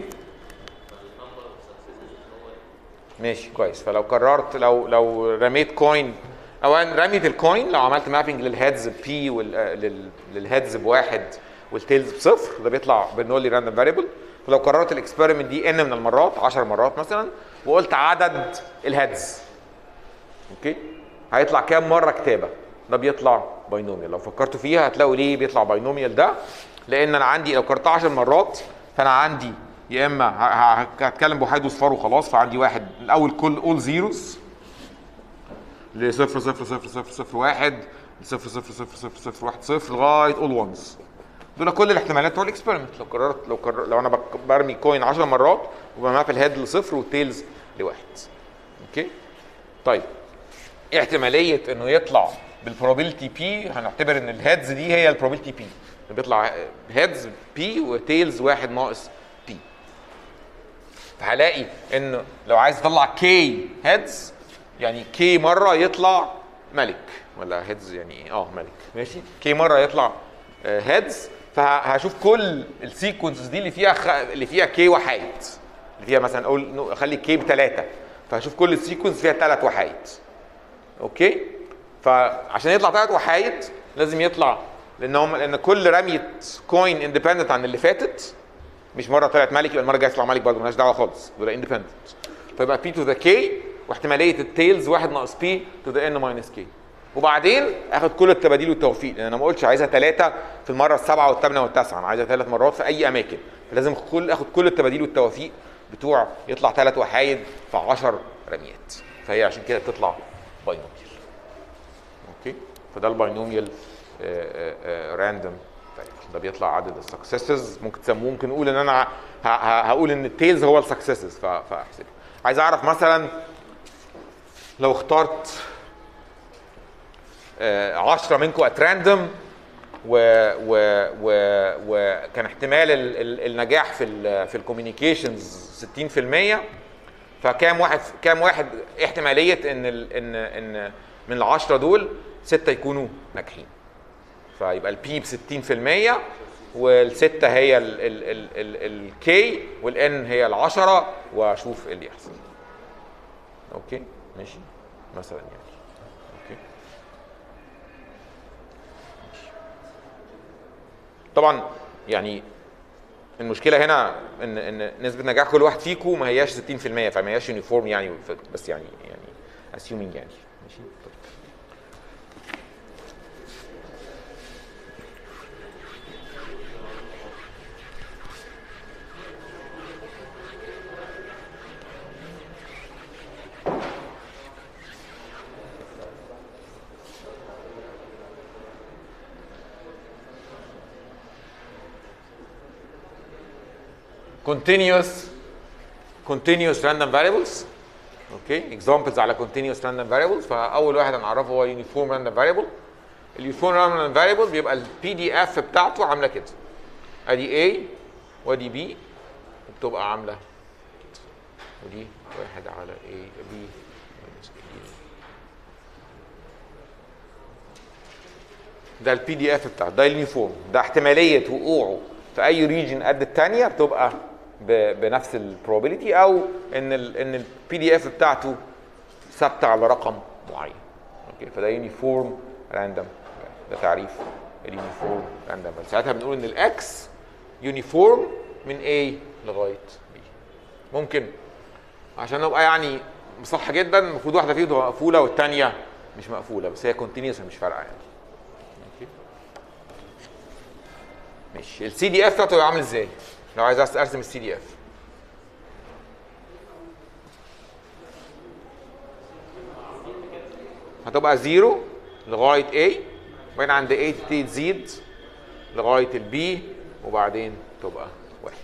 ماشي كويس فلو قررت لو لو رميت كوين او أنا رميت الكوين لو عملت مابنج للهيدز بي للهيدز بواحد والتيلز بصفر ده بيطلع برنولي راندوم فاريبل ولو قررت الاكسبيرمنت دي ان من المرات 10 مرات مثلا وقلت عدد الهيدز اوكي هيطلع كام مره كتابه ده بيطلع باينوميال لو فكرتوا فيها هتلاقوا ليه بيطلع باينوميال ده لان انا عندي لو كررتها 10 مرات فانا عندي يا اما ه- ه- هتكلم بوحيد وصفار وخلاص فعندي واحد الاول كل اول زيروز ل 0 0 0 0 0 1 0 0 0 0 0 1 0 لغايه اول وانز دول كل الاحتمالات بتوع الاكسبيرمنت لو قررت لو قرر لو انا بك- برمي كوين 10 مرات وبماب الهيد لصفر والتيلز لواحد اوكي طيب ايه احتماليه انه يطلع بالبروبابيلتي بي هنعتبر ان الهيدز دي هي البروبابيلتي بي بيطلع هيدز بي وتيلز واحد ناقص بي فهلاقي انه لو عايز اطلع كي هيدز يعني كي مره يطلع ملك ولا هيدز يعني اه ملك ماشي كي مره يطلع هيدز فهشوف كل السيكونسز دي اللي فيها خ... اللي فيها كي وحايد اللي فيها مثلا اقول نو- اخلي كي بثلاثه فهشوف كل السيكونس فيها ثلاث وحايد اوكي فعشان يطلع ثلاث وحايد لازم يطلع لان هم لان كل رميه كوين اندبندنت عن اللي فاتت مش مره طلعت ملك يبقى المره الجايه يطلع ملك برضه مالهاش دعوه خالص دول اندبندنت فيبقى بي تو ذا كي واحتماليه التيلز 1 ناقص بي تو ذا ان ماينس كي وبعدين اخد كل التباديل والتوفيق لان انا ما قلتش عايزها ثلاثه في المره السابعه والثامنه والتاسعه انا عايزها ثلاث مرات في اي اماكن فلازم كل اخد كل التباديل والتوفيق بتوع يطلع ثلاث وحايد في 10 رميات فهي عشان كده بتطلع باينوميال اوكي فده الباينوميال راندوم ده بيطلع عدد السكسسز ممكن تسموه ممكن نقول ان انا ه- ه- هقول ان التيلز هو السكسسز فاحسب عايز اعرف مثلا لو اخترت 10 منكم ات راندوم و و و وكان احتمال ال ال النجاح في ال في الكوميونيكيشنز 60% فكام واحد كام واحد احتماليه ان ال ان ان من العشرة دول ستة يكونوا ناجحين فيبقى البي ب 60% والستة هي الكي والان هي العشرة واشوف ايه اللي يحصل اوكي ماشي مثلا يعني اوكي ماشي. طبعا يعني المشكله هنا ان ان نسبه نجاح كل واحد فيكم ما هياش 60% فما هياش يونيفورم يعني ف- بس يعني يعني assuming يعني ماشي طيب. continuous continuous random variables اوكي examples على continuous random variables فاول واحد هنعرفه هو uniform random variable اليونيفورم random variable بيبقى البي دي اف بتاعته عامله كده ادي A وادي B وبتبقى عامله كده ودي واحد على A B minus A ده البي دي اف بتاعه ده اليونيفورم ده احتماليه وقوعه في اي ريجن قد الثانيه بتبقى ب- بنفس البروبابيلتي او ان ال ان البي دي اف بتاعته ثابته على رقم معين اوكي فده يونيفورم راندوم ده تعريف اليونيفورم راندوم ساعتها بنقول ان الاكس يونيفورم من A لغايه B ممكن عشان نبقى يعني صح جدا المفروض واحده فيهم تبقى مقفوله والثانيه مش مقفوله بس هي كونتينيوس مش فارقه يعني اوكي ماشي السي دي اف بتاعته عامل ازاي؟ لو عايز ارسم السي دي اف هتبقى زيرو لغايه A وبعدين عند A تبتدي تزيد لغايه البي وبعدين تبقى واحد.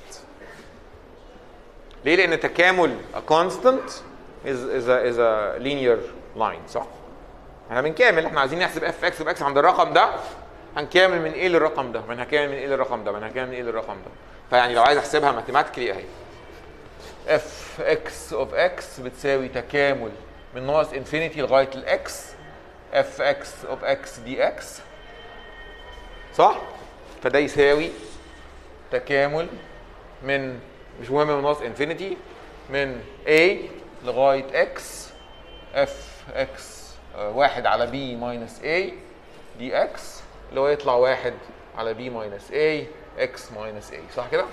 ليه؟ لأن تكامل a constant is is a is a linear line صح؟ احنا بنكامل احنا عايزين نحسب اف اكس باكس عند الرقم ده هنكامل من ايه للرقم ده؟ من هكامل من ايه للرقم ده؟ من هكامل من ايه للرقم ده؟ فيعني لو عايز احسبها ماثيماتيكلي اهي اف اكس اوف اكس بتساوي تكامل من ناقص انفينيتي لغايه الاكس اف اكس اوف اكس دي اكس صح؟ فده يساوي تكامل من مش مهم من ناقص انفينيتي من A لغايه x f x آه، واحد على b ماينس a دي x اللي هو يطلع واحد على b ماينس a x ماينس a صح كده؟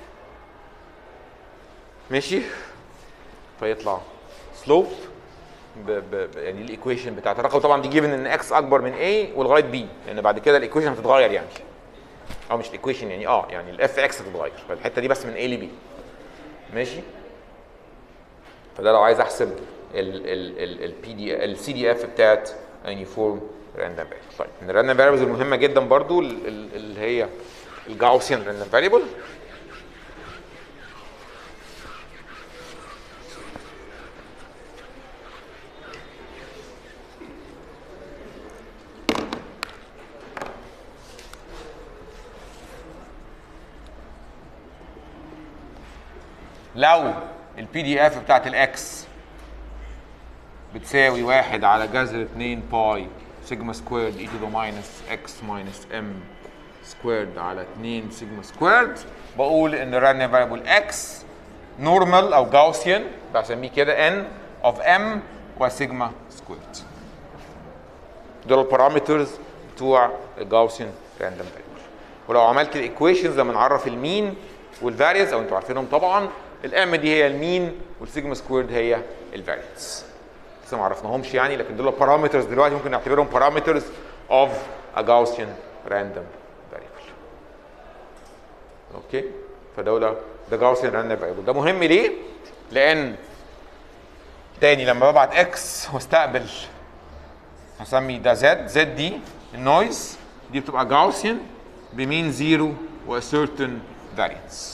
ماشي فيطلع سلوب ب ب ب- يعني الايكويشن بتاعت الرقم طبعا دي جيفن ان x اكبر من a ولغايه b لان بعد كده الايكويشن هتتغير يعني او مش الايكويشن يعني اه يعني الاف اكس هتتغير فالحته دي بس من A ل B ماشي فده لو عايز احسب البي دي السي دي اف بتاعت يونيفورم راندوم فاريبل طيب من الراندوم فاريبلز المهمه جدا برضو ال- ال- اللي هي الجاوسيان راندوم فاريبل لو البي دي اف بتاعت الاكس بتساوي واحد على جذر 2 باي سيجما سكويرد اي تو ذا ماينس اكس ماينس ام سكويرد على 2 سيجما سكويرد بقول ان الراندوم فاريبل اكس نورمال او جاوسيان بسميه كده ان اوف ام وسيجما سكويرد دول البارامترز بتوع الجاوسيان راندوم فاريبل ولو عملت الايكويشنز لما نعرف المين والفاريانس او انتوا عارفينهم طبعا الام دي هي المين والسيجما سكويرد هي الفاريانس لسه ما عرفناهمش يعني لكن دول بارامترز دلوقتي ممكن نعتبرهم بارامترز اوف ا جاوسيان راندوم فاريبل اوكي فدول ده جاوسيان راندوم فاريبل ده مهم ليه؟ لان تاني لما ببعت اكس واستقبل هسمي ده زد زد دي النويز دي بتبقى جاوسيان بمين زيرو و certain variance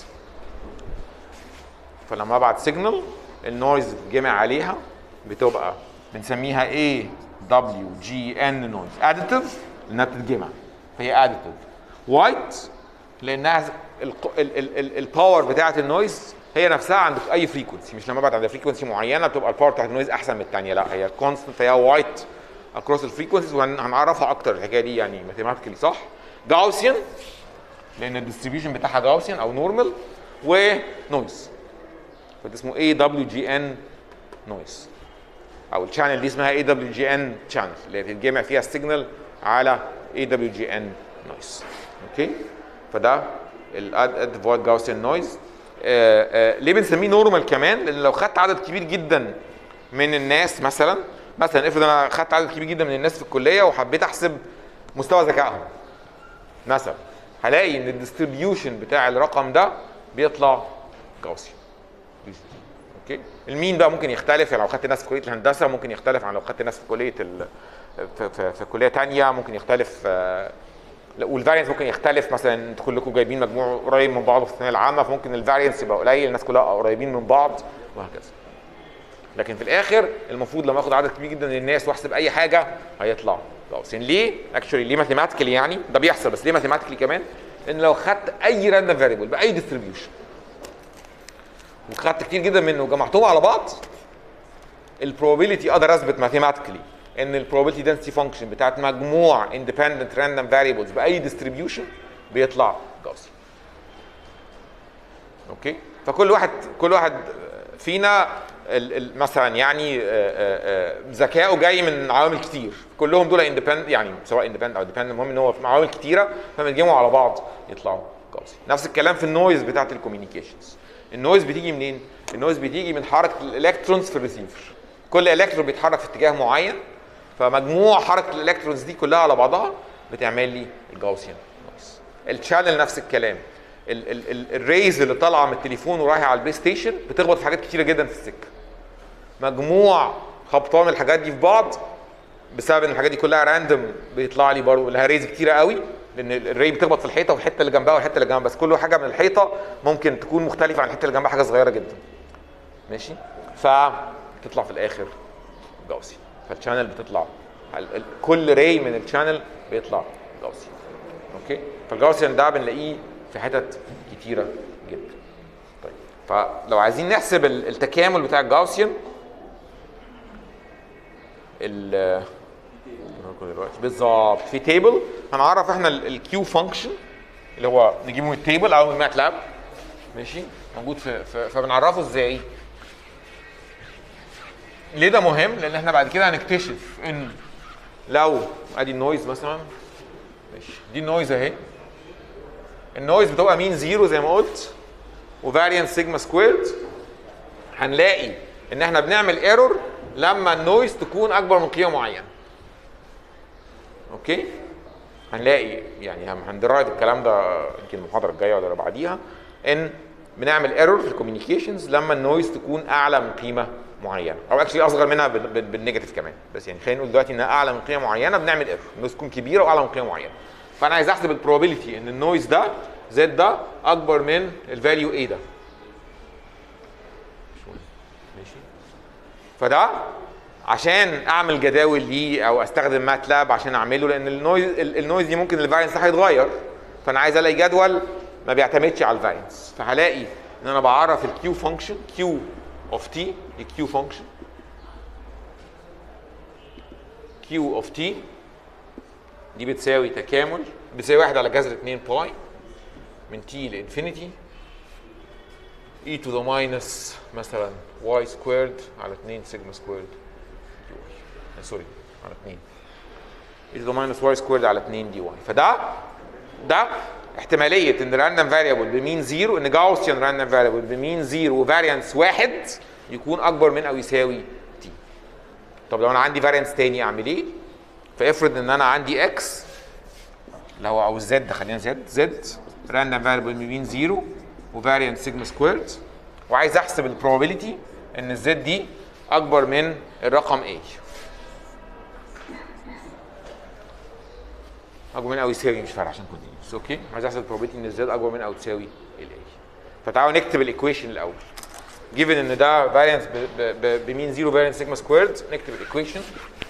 فلما ابعت سيجنال النويز جمع عليها بتبقى بنسميها A W G N نويز اديتيف لانها بتتجمع فهي اديتيف وايت لانها الباور بتاعه النويز هي نفسها عند اي فريكونسي مش لما ابعت عند فريكونسي معينه بتبقى الباور بتاعت النويز احسن من الثانيه لا هي كونستنت فهي وايت اكروس الفريكونسيز وهنعرفها اكتر الحكايه دي يعني ماثيماتيكلي صح جاوسيان لان الديستريبيوشن بتاعها جاوسيان او نورمال ونويز فده اسمه اي دبليو جي ان نويز او الشانل دي اسمها اي دبليو جي ان شانل اللي بتتجمع فيها السيجنال على اي دبليو جي ان نويز اوكي فده الاد فويد جاوسيان نويز ليه بنسميه نورمال كمان لان لو خدت عدد كبير جدا من الناس مثلا مثلا افرض انا خدت عدد كبير جدا من الناس في الكليه وحبيت احسب مستوى ذكائهم مثلا هلاقي ان الديستريبيوشن بتاع الرقم ده بيطلع جاوسي اوكي المين بقى ممكن يختلف يعني لو خدت ناس في كليه الهندسه ممكن يختلف عن لو خدت ناس في كليه ال... في, في, في كليه تانية ممكن يختلف آه، لا، والفارينس ممكن يختلف مثلا انتوا كلكم جايبين مجموع قريب من بعض في الثانويه العامه فممكن الفارينس يبقى قليل الناس كلها قريبين من بعض وهكذا لكن في الاخر المفروض لما اخد عدد كبير جدا من الناس واحسب اي حاجه هيطلع جاوسيان ليه؟ اكشولي ليه ماثيماتيكالي يعني ده بيحصل بس ليه ماثيماتيكالي كمان؟ ان لو خدت اي راندوم فاريبل باي ديستريبيوشن وخدت كتير جدا منه وجمعتهم على بعض البروبابيلتي اقدر اثبت ماثيماتيكالي ان البروبابيلتي density فانكشن بتاعت مجموع independent random variables باي ديستريبيوشن بيطلع جاوسي اوكي فكل واحد كل واحد فينا ال- ال- مثلا يعني آه، آه، آه، ذكائه جاي من عوامل كتير كلهم دول اندبند يعني سواء اندبند او ديبند المهم ان هو في عوامل كتيره فبيتجمعوا على بعض يطلعوا جاوسي نفس الكلام في النويز بتاعت الكوميونيكيشنز النويز بتيجي منين النويز بتيجي من حركه الالكترونز في الريسيفر كل الكترون بيتحرك في اتجاه معين فمجموع حركه الالكترونز دي كلها على بعضها بتعمل لي الجاوسيان نويز الشانل نفس الكلام ال- ال- ال- الريز اللي طالعه من التليفون ورايحه على البلاي ستيشن بتخبط في حاجات كتيره جدا في السكه مجموع خبطان الحاجات دي في بعض بسبب ان الحاجات دي كلها راندوم بيطلع لي برضه لها ريز كتيره قوي لان الري بتخبط في الحيطه والحته اللي جنبها والحته اللي جنبها بس كل حاجه من الحيطه ممكن تكون مختلفه عن الحته اللي جنبها حاجه صغيره جدا ماشي فتطلع في الاخر جاوسي فالشانل بتطلع ال- ال- كل ري من الشانل بيطلع جاوسي اوكي فالجاوسيان ده بنلاقيه في حتت كتيره جدا طيب فلو عايزين نحسب ال- التكامل بتاع الجاوسيان ال دلوقتي بالظبط في تيبل هنعرف احنا الكيو فانكشن اللي هو نجيبه من التيبل او من ماتلاب ماشي موجود في, في فبنعرفه ازاي ليه ده مهم لان احنا بعد كده هنكتشف ان لو ادي النويز مثلا ماشي دي النويز اهي النويز بتبقى مين زيرو زي ما قلت وفاريانس سيجما سكويرد هنلاقي ان احنا بنعمل ايرور لما النويز تكون اكبر من قيمه معينه اوكي هنلاقي يعني هم- هندرايف الكلام ده يمكن المحاضره الجايه ولا اللي بعديها ان بنعمل ايرور في الكوميونيكيشنز لما النويز تكون اعلى من قيمه معينه او اكشلي اصغر منها بال- بال- بالنيجاتيف كمان بس يعني خلينا نقول دلوقتي انها اعلى من قيمه معينه بنعمل ايرور النويز تكون كبيره واعلى من قيمه معينه فانا عايز احسب البروبابيلتي ان النويز ده زد ده اكبر من الفاليو ايه ده ماشي فده عشان اعمل جداول ليه او استخدم ماتلاب عشان اعمله لان النويز ال- النويز دي ممكن الفارينس ده هيتغير فانا عايز الاقي جدول ما بيعتمدش على الفارينس فهلاقي ان انا بعرف الكيو فانكشن كيو اوف تي الكيو فانكشن كيو اوف تي دي بتساوي تكامل بتساوي واحد على جذر 2 باي من تي لانفينيتي e to the minus مثلا y squared على 2 sigma squared dy سوري على 2 e to the minus y squared على 2 dy فده ده احتماليه ان random variable بمين زيرو ان جاوسيان random variable بمين زيرو وفاريانس واحد يكون اكبر من او يساوي t طب لو انا عندي فاريانس تاني اعمل ايه؟ فافرض ان انا عندي x اللي هو او زد خلينا زد زد راندوم فاريبل بين زيرو وفاريانت سيجما سكويرد وعايز احسب البروبابيلتي ان الزد دي اكبر من الرقم A اكبر من او يساوي مش فارق عشان كونتينيوس اوكي عايز احسب البروبابيلتي ان الزد اكبر من او تساوي ال A فتعالوا نكتب الايكويشن الاول given ان ده فاريانس بمين زيرو فاريانت سيجما سكويرد نكتب الايكويشن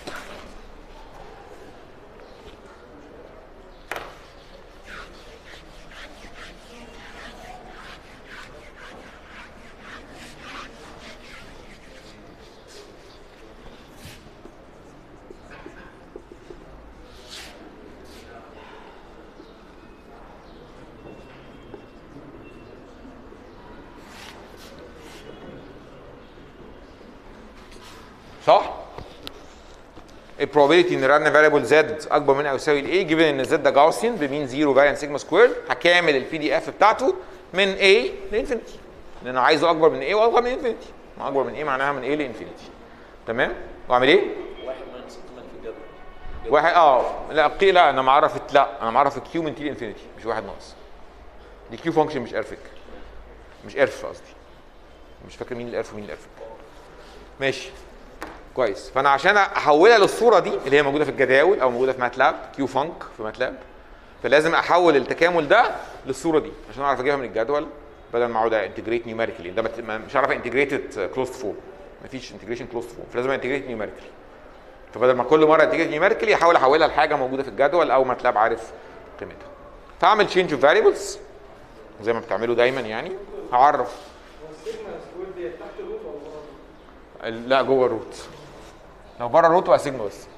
صح؟ البروبابيلتي ان الران فاريبل زد اكبر من او يساوي الاي جيفن ان زد ده جاوسيان بمين زيرو فاريانت سيجما سكوير هكامل البي دي اف بتاعته من A لانفينيتي لان انا عايزه اكبر من A واكبر من انفينيتي اكبر من A معناها من A لانفينيتي تمام؟ واعمل ايه؟ واحد ماينس احتمال في الجدول واحد اه لا قي لا انا معرف لا انا معرف الكيو من تي لانفينيتي مش واحد ناقص دي كيو فانكشن مش ارفك مش ارف قصدي مش فاكر مين الارف ومين الارفك ماشي كويس فانا عشان احولها للصوره دي اللي هي موجوده في الجداول او موجوده في ماتلاب كيو فانك في ماتلاب فلازم احول التكامل ده للصوره دي عشان اعرف اجيبها من الجدول بدل ما اقعد انتجريت نيوميريكالي ده مت- ما- مش هعرف انتجريتد كلوزد فورم مفيش انتجريشن كلوزد فورم فلازم انتجريت نيوميريكالي فبدل ما كل مره انتجريت نيوميريكالي احاول احولها لحاجه موجوده في الجدول او ماتلاب عارف قيمتها فاعمل تشينج اوف فاريبلز زي ما بتعملوا دايما يعني هعرف هو السيجما سكوير دي تحت الروت ولا بره الروت؟ ال- لا جوه الروت لو بره الروت بقى سيجما بس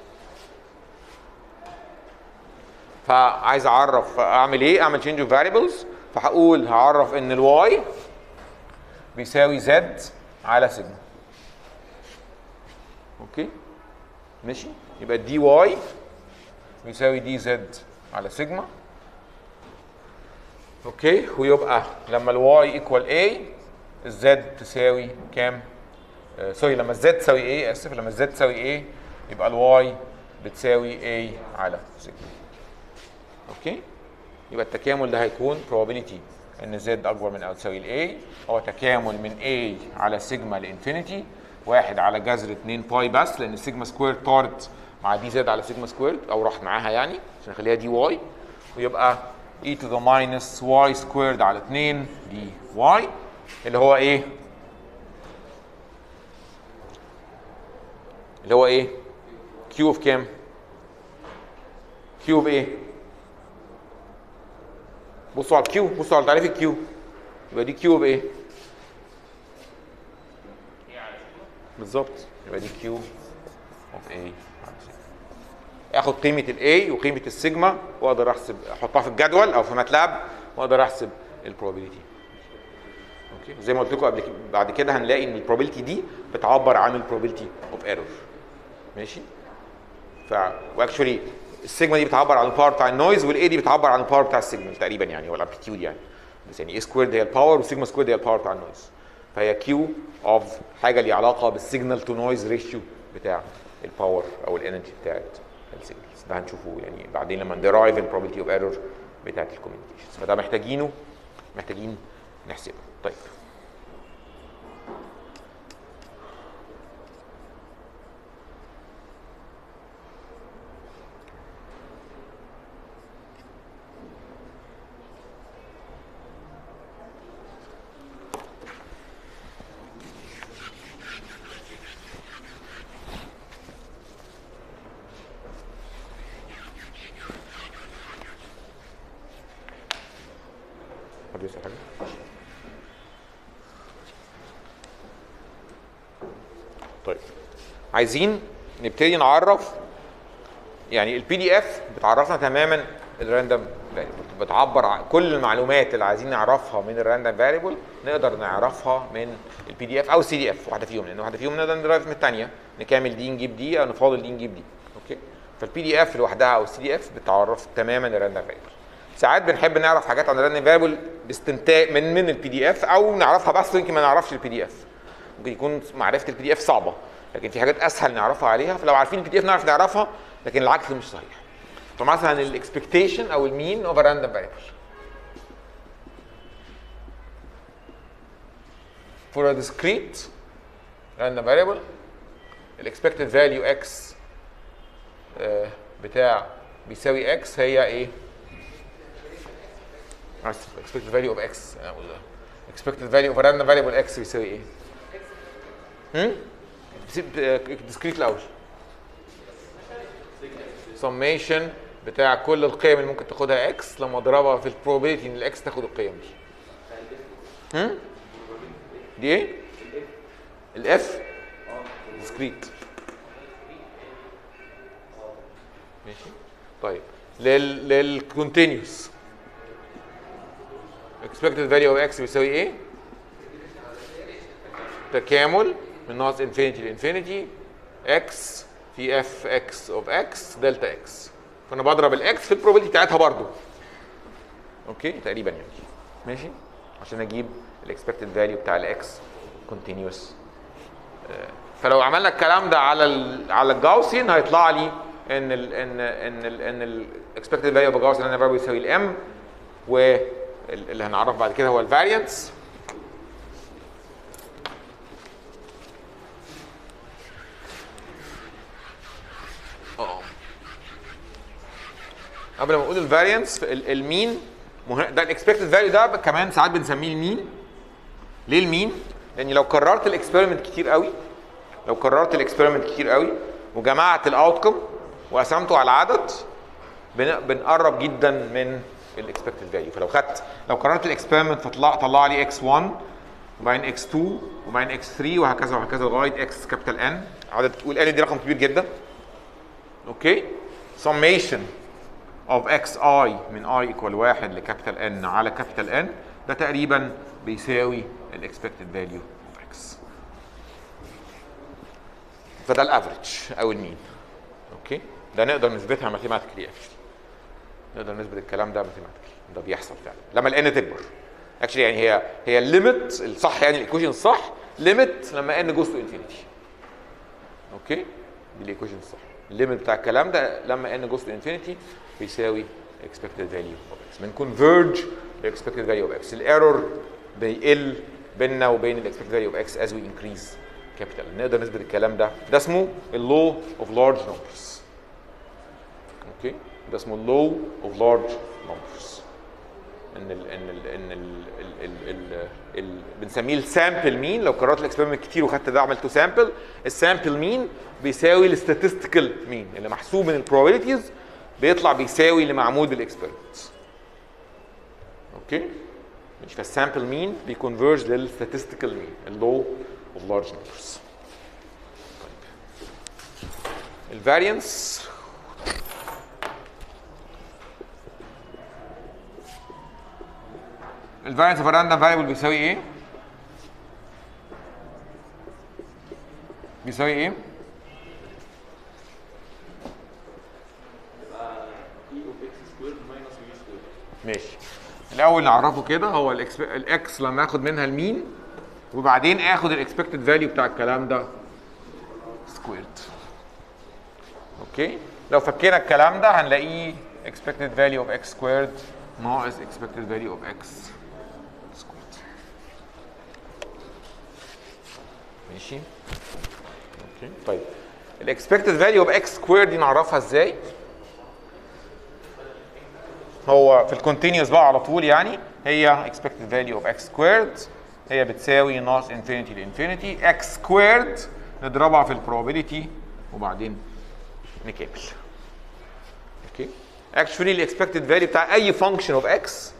فعايز اعرف اعمل ايه اعمل تشينج اوف فاريبلز فهقول هعرف ان الواي بيساوي زد على سيجما اوكي ماشي يبقى دي واي بيساوي دي زد على سيجما اوكي ويبقى لما الواي ايكوال اي الزد تساوي كام آه، سوري لما الزد تساوي ايه اسف لما الزد تساوي ايه يبقى الواي بتساوي a على سيجما اوكي يبقى التكامل ده هيكون probability ان زد اكبر من او تساوي ال a هو تكامل من a على سيجما لانفينيتي واحد على جذر 2 باي بس لان السيجما سكوير طارت مع دي زد على سيجما سكوير او راحت معاها يعني عشان نخليها دي واي ويبقى e to the minus y squared على 2 دي y اللي هو ايه؟ اللي هو ايه؟ كيو اوف كام؟ كيو اوف ايه؟ بصوا على الكيو بصوا على تعريف الكيو يبقى دي كيو اوف ايه؟ بالظبط يبقى دي كيو اوف ايه اخد قيمه الاي وقيمه السيجما واقدر احسب احطها في الجدول او في ماتلاب واقدر احسب البروبابيلتي اوكي زي ما قلت لكم قبل كده بعد كده هنلاقي ان البروبابيلتي دي بتعبر عن البروبابيلتي اوف ايرور ماشي ف واكشولي السيجما دي بتعبر عن الباور بتاع النويز والاي دي بتعبر عن الباور بتاع السيجنال تقريبا يعني هو الامبليتيود يعني بس يعني اي سكويرد هي الباور والسيجما سكويرد هي الباور بتاع النويز فهي كيو اوف حاجه ليها علاقه بالسيجنال تو نويز ريشيو بتاع الباور او الانرجي بتاعت السيجنالز ده هنشوفه يعني بعدين لما ندرايف البروبابيلتي اوف ايرور بتاعت الكوميونيكيشنز فده محتاجينه محتاجين نحسبه طيب حد يسأل حاجة؟ طيب عايزين نبتدي نعرف يعني البي دي اف بتعرفنا تماما الراندوم فاريبل بتعبر عن كل المعلومات اللي عايزين نعرفها من الراندوم فاريبل نقدر نعرفها من البي دي اف او السي دي اف واحده فيهم لان واحده فيهم نقدر ندرايف من الثانيه نكمل دي نجيب دي او نفاضل دي نجيب دي اوكي فالبي دي اف لوحدها او السي دي اف بتعرف تماما الراندوم فاريبل ساعات بنحب نعرف حاجات عن الراندوم فاريبل باستنتاج من من البي دي اف او نعرفها بس يمكن ما نعرفش البي دي اف ممكن يكون معرفه البي دي اف صعبه لكن في حاجات اسهل نعرفها عليها فلو عارفين البي دي اف نعرف نعرفها لكن العكس مش صحيح فمثلا الاكسبكتيشن او المين اوف راندوم فاريبل for a discrete random variable الاكسبكتد فاليو x آه، بتاع بيساوي x هي ايه؟ اسف expected value of x انا اقول ده expected value of a random variable x بيساوي ايه؟ هم؟ discrete الاول summation بتاع كل القيم اللي ممكن تاخدها x لما اضربها في البروبابيلتي ان الاكس تاخد القيم دي هم؟ دي ايه؟ الاف discrete ماشي طيب لل للكونتينيوس expected value of x بيساوي ايه؟ تكامل من ناقص انفينيتي لانفينيتي x في اف اكس اوف اكس دلتا اكس فانا بضرب الاكس في البروبابيلتي بتاعتها برضو اوكي تقريبا يعني ماشي عشان اجيب الاكسبكتد فاليو بتاع الاكس كونتينيوس فلو عملنا الكلام ده على ال على الجاوسين هيطلع لي ان ال ان ان ال ان الاكسبكتد فاليو اوف جاوسين انا فاريبل يساوي الام واللي هنعرف بعد كده هو الفاريانس اه قبل ما اقول الفاريانس المين مه... ده الاكسبكتد فاليو ده كمان ساعات بنسميه المين ليه المين؟ لان لو كررت الاكسبيرمنت كتير قوي لو كررت الاكسبيرمنت كتير قوي وجمعت الاوتكم وقسمته على عدد بن... بنقرب جدا من الاكسبكتد فاليو فلو خدت لو كررت الاكسبيرمنت فطلع طلع لي اكس 1 وبعدين اكس 2 وبعدين اكس 3 وهكذا وهكذا لغايه اكس كابيتال ان عدد والان دي رقم كبير جدا اوكي summation of xi من i equal 1 لكابيتال n على كابيتال n ده تقريبا بيساوي الاكسبكتد فاليو اوف x فده الافريج او المين اوكي ده نقدر نثبتها ماثيماتيكلي اكشلي نقدر نثبت الكلام ده ماثيماتيكلي ده بيحصل فعلا لما الان تكبر اكشلي يعني هي هي الليميت الصح يعني الايكويشن الصح ليميت لما n جوز تو انفينيتي اوكي دي الايكويشن الصح الليميت بتاع الكلام ده لما n جوز تو انفينيتي بيساوي expected value of x من converge ل expected value of x الايرور بيقل بيننا وبين ال expected value of x as we increase capital نقدر نثبت الكلام ده ده اسمه اللو of large numbers اوكي ده اسمه اللو of large numbers ان ال ان ال ان ال ال ال ال ال بنسميه السامبل مين لو كررت الاكسبيرمنت كتير وخدت ده عملته سامبل السامبل مين بيساوي الستاتستيكال مين اللي محسوب من البروبابيلتيز بيطلع بيساوي اللي معمول بالاكسبيرمنت اوكي مش فالسامبل مين بيكونفيرج للستاتستيكال مين اللو اوف لارج نمبرز الفاريانس الفاريانس اوف راندوم فاريبل بيساوي ايه؟ بيساوي ايه؟ ماشي الاول نعرفه كده هو الإكسب- الاكس لما اخد منها المين وبعدين اخد الاكسبكتد فاليو بتاع الكلام ده سكويرد اوكي لو فكينا الكلام ده هنلاقيه expected value of x squared ناقص expected value of x squared ماشي اوكي طيب الاكسبكتد فاليو اوف x squared دي نعرفها ازاي هو في الكونتينيوس بقى على طول يعني هي expected value of x squared هي بتساوي ناقص infinity لانفينيتي x squared نضربها في البروبابيلتي وبعدين نكمل اوكي اكشولي الاكسبكتد فاليو بتاع اي فانكشن اوف اكس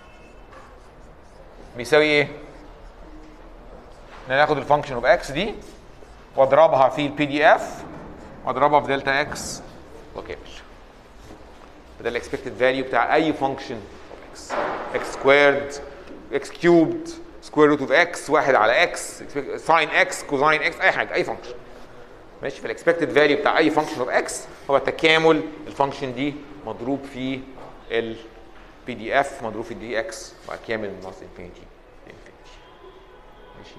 بيساوي ايه؟ إن أنا ناخد الفانكشن اوف اكس دي واضربها في البي دي اف واضربها في دلتا اكس واكمل ده الاكسبكتد فاليو بتاع اي فانكشن اوف اكس اكس سكويرد اكس كيوبد سكوير روت اوف اكس واحد على اكس ساين اكس كوزاين اكس اي حاجه اي فانكشن ماشي فالاكسبكتد فاليو بتاع اي فانكشن اوف اكس هو تكامل الفانكشن دي مضروب في ال بي دي اف مضروب في الدي اكس وبعد كامل من ناقص انفينيتي انفينيتي ماشي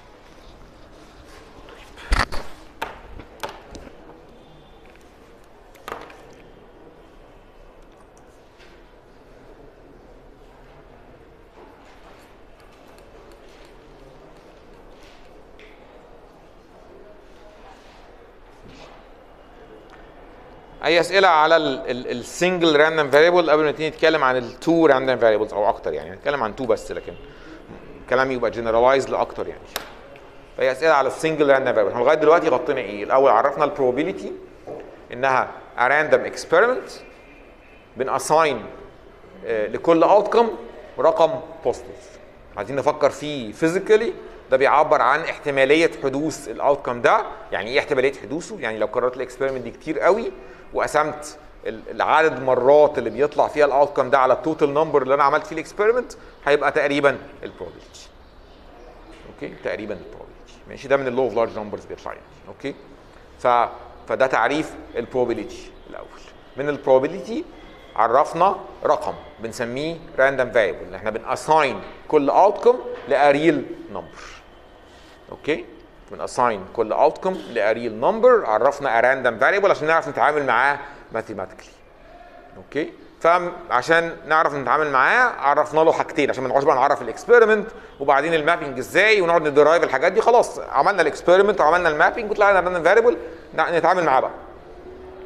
اي اسئله على السنجل راندوم فاريبل قبل ما نبتدي نتكلم عن التو راندوم فاريبلز او اكتر يعني نتكلم عن تو بس لكن كلامي يبقى جنرالايز لاكتر يعني فهي اسئله على السنجل راندوم فاريبل احنا لغايه دلوقتي غطينا ايه الاول عرفنا البروبابيلتي انها راندوم اكسبيرمنت بناساين لكل اوتكم رقم بوزيتيف عايزين نفكر فيه فيزيكالي ده بيعبر عن احتماليه حدوث الاوتكم ده يعني ايه احتماليه حدوثه يعني لو كررت الاكسبيرمنت دي كتير قوي وقسمت ال- العدد المرات اللي بيطلع فيها الاوتكم ده على التوتال نمبر اللي انا عملت فيه الاكسبيرمنت هيبقى تقريبا البروبابيلتي اوكي تقريبا البروبابيلتي ماشي ده من اللو اوف لارج نمبرز بيطلع يعني اوكي ف فده تعريف البروبابيلتي الاول من البروبابيلتي عرفنا رقم بنسميه راندوم فاريبل اللي احنا بناساين كل اوتكم لاريل نمبر اوكي بناساين كل اوتكم لاريل نمبر عرفنا راندوم فاريبل عشان نعرف نتعامل معاه ماثيماتيكلي اوكي فعشان نعرف نتعامل معاه عرفنا له حاجتين عشان ما نقعدش بقى نعرف الاكسبيرمنت وبعدين المابنج ازاي ونقعد ندرايف الحاجات دي خلاص عملنا الاكسبيرمنت وعملنا المابنج وطلعنا راندوم فاريبل نتعامل معاه بقى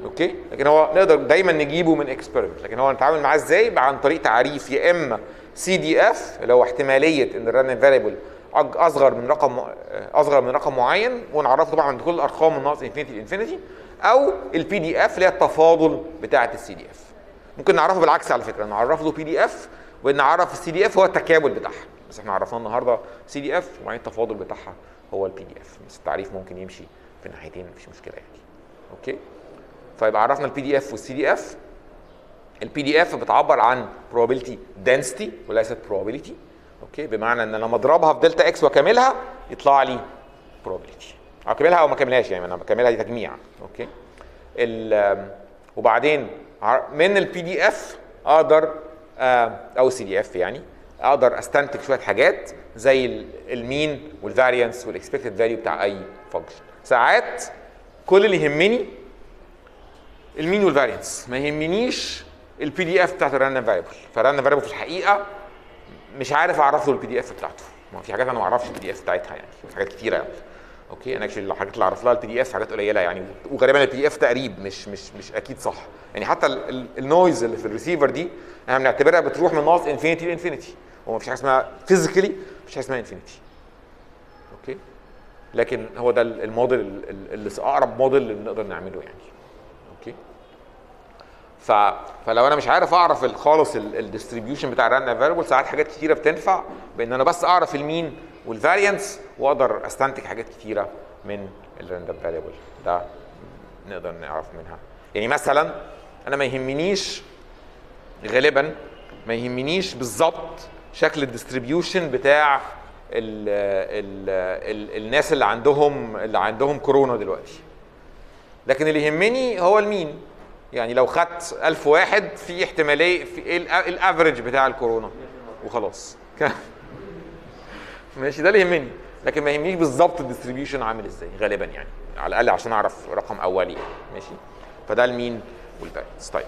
اوكي لكن هو نقدر دايما نجيبه من اكسبيرمنت لكن هو نتعامل معاه ازاي بقى عن طريق تعريف يا اما سي دي اف اللي هو احتماليه ان الراندوم فاريبل اصغر من رقم اصغر من رقم معين ونعرفه طبعا عند كل الارقام من ناقص انفينيتي لانفينيتي او البي دي اف اللي هي التفاضل بتاعه السي دي اف ممكن نعرفه بالعكس على فكره نعرف له بي دي اف ونعرف السي دي اف هو التكامل بتاعها بس احنا عرفنا النهارده سي دي اف وبعدين التفاضل بتاعها هو البي دي اف بس التعريف ممكن يمشي في الناحيتين مفيش مشكله يعني اوكي فيبقى عرفنا البي دي اف والسي دي اف البي دي اف بتعبر عن probability density وليست probability اوكي بمعنى ان لما اضربها في دلتا اكس واكملها يطلع لي probability اكملها او ما اكملهاش يعني انا بكملها دي تجميع اوكي ال وبعدين ع- من البي دي اف اقدر آه، او السي دي اف يعني اقدر استنتج شويه حاجات زي ال- المين والفاريانس والاكسبكتد فاليو بتاع اي فانكشن ساعات كل اللي يهمني المين والفاريانس ما يهمنيش البي دي اف بتاعت الراندوم فاريبل فالراندوم فاريبل في الحقيقه مش عارف اعرف له البي دي اف بتاعته ما في حاجات انا ما اعرفش البي دي اف بتاعتها يعني في حاجات كتيره يعني اوكي انا اكشلي الحاجات اللي اعرف لها البي دي اف حاجات قليله يعني وغالبا البي دي اف تقريب مش مش مش اكيد صح يعني حتى ال- ال- النويز اللي في الريسيفر دي احنا بنعتبرها بتروح من ناقص انفينيتي لانفينيتي هو مفيش حاجه اسمها فيزيكالي مفيش حاجه اسمها انفينيتي اوكي لكن هو ده ال- الموديل ال- ال- اللي اقرب موديل اللي بنقدر نعمله يعني اوكي ف... فلو انا مش عارف اعرف ال- خالص الديستريبيوشن بتاع الراندوم فاريبل ساعات حاجات كتيره بتنفع بان انا بس اعرف المين والفاريانس واقدر استنتج حاجات كتيره من الراندوم فاريبل ده نقدر نعرف منها يعني مثلا انا ما يهمنيش غالبا ما يهمنيش بالظبط شكل الديستريبيوشن بتاع ال ال ال الناس اللي عندهم اللي عندهم كورونا دلوقتي لكن اللي يهمني هو المين يعني لو خدت 1000 واحد في احتماليه في ايه الأ- الافريج بتاع الكورونا وخلاص ماشي ده اللي يهمني لكن ما يهمنيش بالظبط الديستريبيوشن عامل ازاي غالبا يعني على الاقل عشان اعرف رقم اولي ماشي فده المين والفاريانس طيب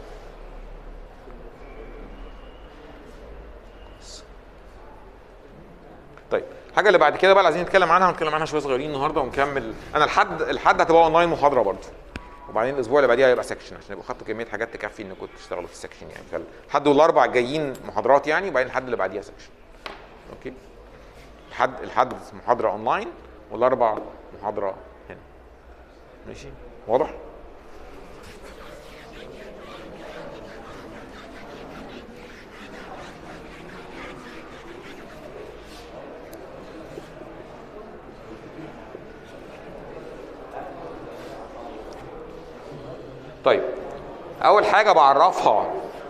طيب الحاجه اللي بعد كده بقى اللي عايزين نتكلم عنها هنتكلم عنها شويه صغيرين النهارده ونكمل انا الحد الحد هتبقى اونلاين محاضره برضه وبعدين الاسبوع اللي بعديها هيبقى سكشن عشان يبقوا خدتوا كميه حاجات تكفي انكم تشتغلوا في السكشن يعني فالحد والاربع جايين محاضرات يعني وبعدين الحد اللي بعديها سكشن اوكي الحد الحد محاضره اونلاين والاربع محاضره هنا ماشي واضح طيب اول حاجه بعرفها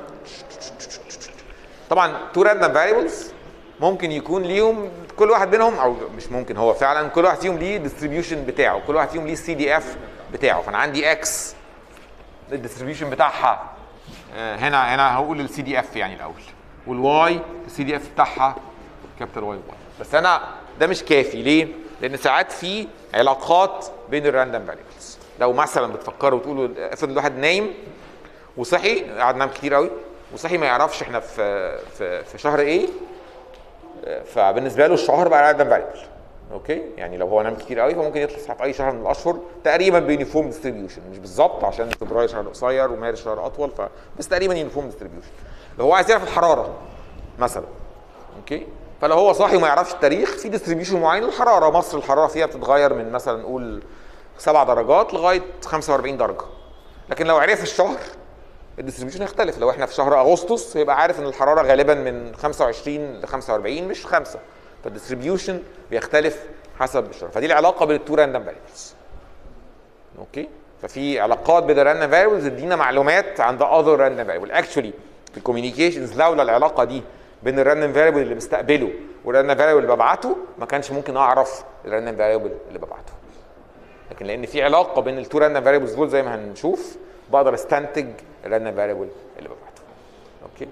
طبعا تو راندوم فاريبلز ممكن يكون ليهم كل واحد منهم او مش ممكن هو فعلا كل واحد فيهم ليه ديستريبيوشن بتاعه كل واحد فيهم ليه السي دي اف بتاعه فانا عندي اكس الديستريبيوشن بتاعها آه، هنا هنا هقول السي دي اف يعني الاول والواي السي دي اف بتاعها كابيتال واي واي بس انا ده مش كافي ليه؟ لان ساعات في علاقات بين الراندوم فاريبلز لو مثلا بتفكروا وتقولوا افرض الواحد نايم وصحي قعد نام كتير قوي وصحي ما يعرفش احنا في في في شهر ايه فبالنسبه له الشهر بقى راندوم فاريبل اوكي يعني لو هو نام كتير قوي فممكن يطلع في اي شهر من الاشهر تقريبا بيونيفورم ديستريبيوشن مش بالظبط عشان فبراير شهر قصير ومارس شهر اطول ف بس تقريبا يونيفورم ديستريبيوشن لو هو عايز يعرف الحراره مثلا اوكي فلو هو صاحي وما يعرفش التاريخ في ديستريبيوشن معين للحراره مصر الحراره فيها بتتغير من مثلا نقول 7 درجات لغايه 45 درجه لكن لو عرف الشهر الديستريبيوشن هيختلف لو احنا في شهر اغسطس هيبقى عارف ان الحراره غالبا من 25 ل 45 مش 5 فالديستريبيوشن بيختلف حسب الشهر فدي العلاقه بين التو راندوم فاريبلز اوكي ففي علاقات بين الراندوم فاريبلز تدينا معلومات عن ذا اذر راندوم فاريبل اكشولي في الكوميونيكيشنز لولا العلاقه دي بين الراندوم فاريبل اللي بستقبله والراندوم فاريبل اللي ببعته ما كانش ممكن اعرف الراندوم فاريبل اللي ببعته لكن لان في علاقه بين التو راندوم فاريبلز دول زي ما هنشوف بقدر استنتج الراندوم فاريبل اللي ببعته اوكي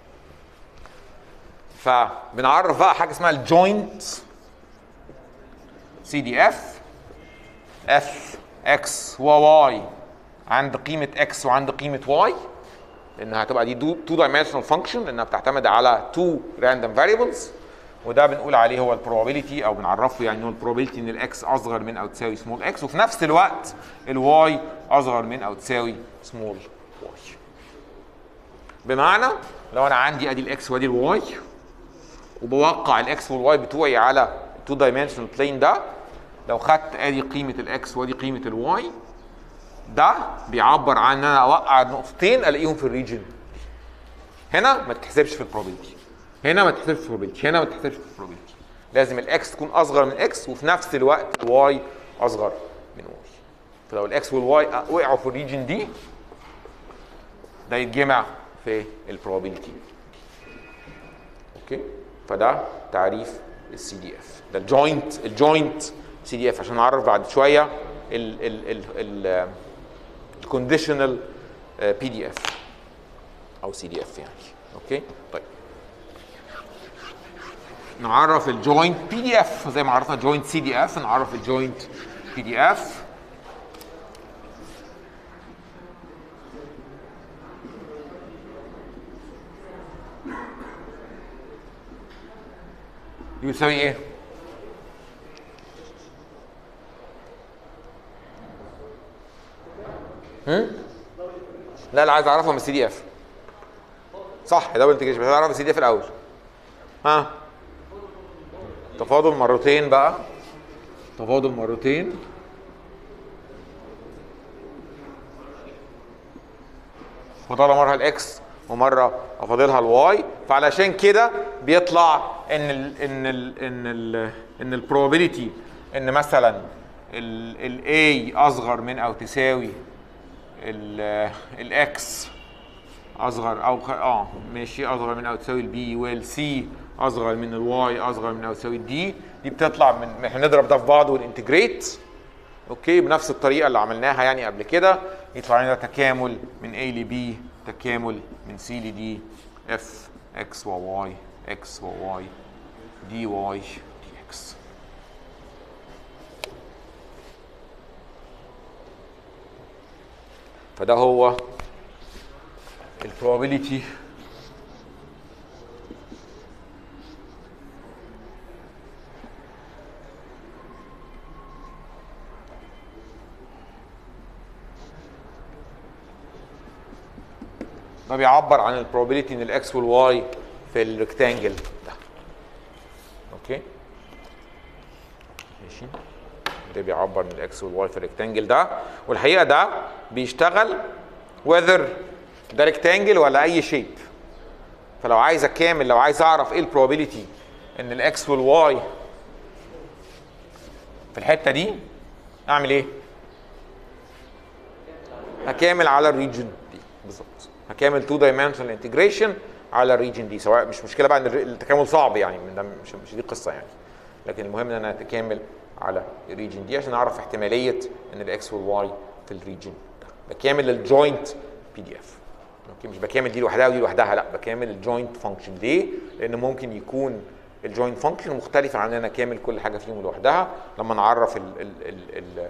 فبنعرف بقى حاجه اسمها الجوينت سي دي اف اف اكس وواي عند قيمه اكس وعند قيمه واي لانها هتبقى دي تو دايمنشنال فانكشن لانها بتعتمد على تو راندوم فاريبلز وده بنقول عليه هو البروبابيلتي او بنعرفه يعني هو البروبابيلتي ان الاكس اصغر من او تساوي سمول اكس وفي نفس الوقت الواي اصغر من او تساوي سمول واي بمعنى لو انا عندي ادي الاكس وادي الواي وبوقع الاكس والواي بتوعي على التو دايمنشنال بلين ده لو خدت ادي قيمه الاكس وادي قيمه الواي ده بيعبر عن ان انا اوقع النقطتين الاقيهم في الريجن هنا ما تتحسبش في البروبابيلتي هنا ما تتحسبش في البروبابيلتي هنا ما تتحسبش في البروبابيلتي لازم الاكس تكون اصغر من اكس وفي نفس الوقت الواي اصغر من واي فلو الاكس والواي وقعوا في الريجن دي ده يتجمع في البروبابيلتي اوكي فده تعريف السي دي اف ده الجوينت الجوينت سي دي اف عشان نعرف بعد شويه ال ال ال ال الكونديشنال بي دي اف او سي دي اف يعني اوكي طيب نعرف الجوينت بي دي اف زي ما عرفنا جوينت سي دي اف نعرف الجوينت بي دي اف يساوي ايه؟ هم؟ لا لا عايز اعرفها من السي دي اف صح دبل انتجريشن بس عايز اعرف السي دي اف الاول ها تفاضل مرتين بقى تفاضل مرتين فضلها مره الاكس ومره افاضلها الواي فعلشان كده بيطلع ان ال ان ال ان ال ان البروبابيلتي ان مثلا الاي اصغر من او تساوي الاكس اصغر او خ- اه ماشي اصغر من او تساوي البي والسي اصغر من الواي اصغر من او تساوي الدي دي بتطلع من احنا نضرب ده في بعض وننتجريت اوكي بنفس الطريقه اللي عملناها يعني قبل كده يطلع لنا تكامل من A ل B تكامل من C ل D F X و Y X و Y dy dx فده هو البروبابيلتي ده بيعبر عن البروبابيلتي ان الاكس والواي في الريكتانجل ده اوكي ماشي ده بيعبر عن الاكس والواي في الريكتانجل ده والحقيقه ده بيشتغل whether ده ريكتانجل ولا اي شيب فلو عايز اكامل لو عايز اعرف ايه البروبابيلتي ان الاكس والواي في الحته دي اعمل ايه هكامل على الريجن دي بالظبط هكامل تو دايمنشنال انتجريشن على الريجن دي سواء مش مشكله بقى ان الر- التكامل صعب يعني من ده مش مش دي القصه يعني لكن المهم ان انا اتكامل على الريجن دي عشان اعرف احتماليه ان الاكس والواي في الريجن ده بكامل الجوينت بي دي اف اوكي مش بكامل دي لوحدها ودي لوحدها لا بكامل الجوينت فانكشن ليه؟ لان ممكن يكون الجوينت فانكشن مختلفه عن ان انا كامل كل حاجه فيهم لوحدها لما نعرف ال ال ال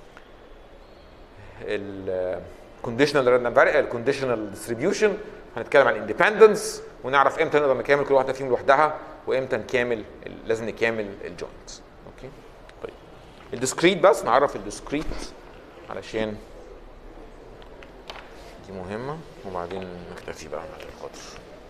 ال الكونديشنال الكونديشنال ديستريبيوشن هنتكلم عن الاندبندنس ونعرف امتى نقدر نكامل كل واحده فيهم لوحدها وامتى نكامل ال- لازم نكامل الجوينت اوكي طيب الديسكريت بس نعرف الديسكريت علشان دي مهمه وبعدين نكتفي بقى على القدر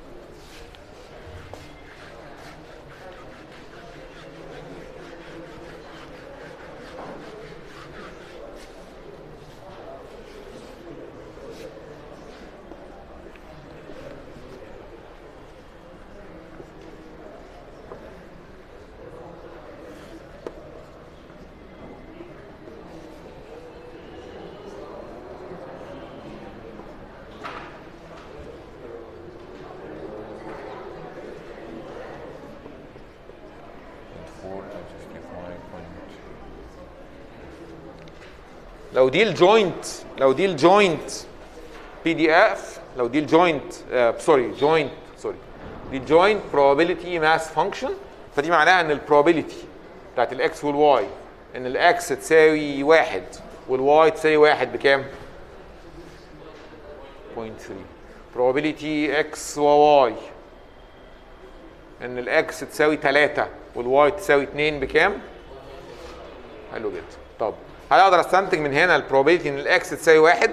لو دي الجوينت لو دي الجوينت بي دي اف لو دي الجوينت سوري جوينت سوري دي الجوينت probability mass function فدي معناها ان البروبابيلتي بتاعت الاكس والواي ان الاكس تساوي واحد والواي تساوي واحد بكام؟ 0.3 probability x وواي ان الاكس تساوي 3 والواي تساوي 2 بكام؟ حلو جدا طب هل اقدر استنتج من هنا البروبابيلتي ان الاكس تساوي واحد؟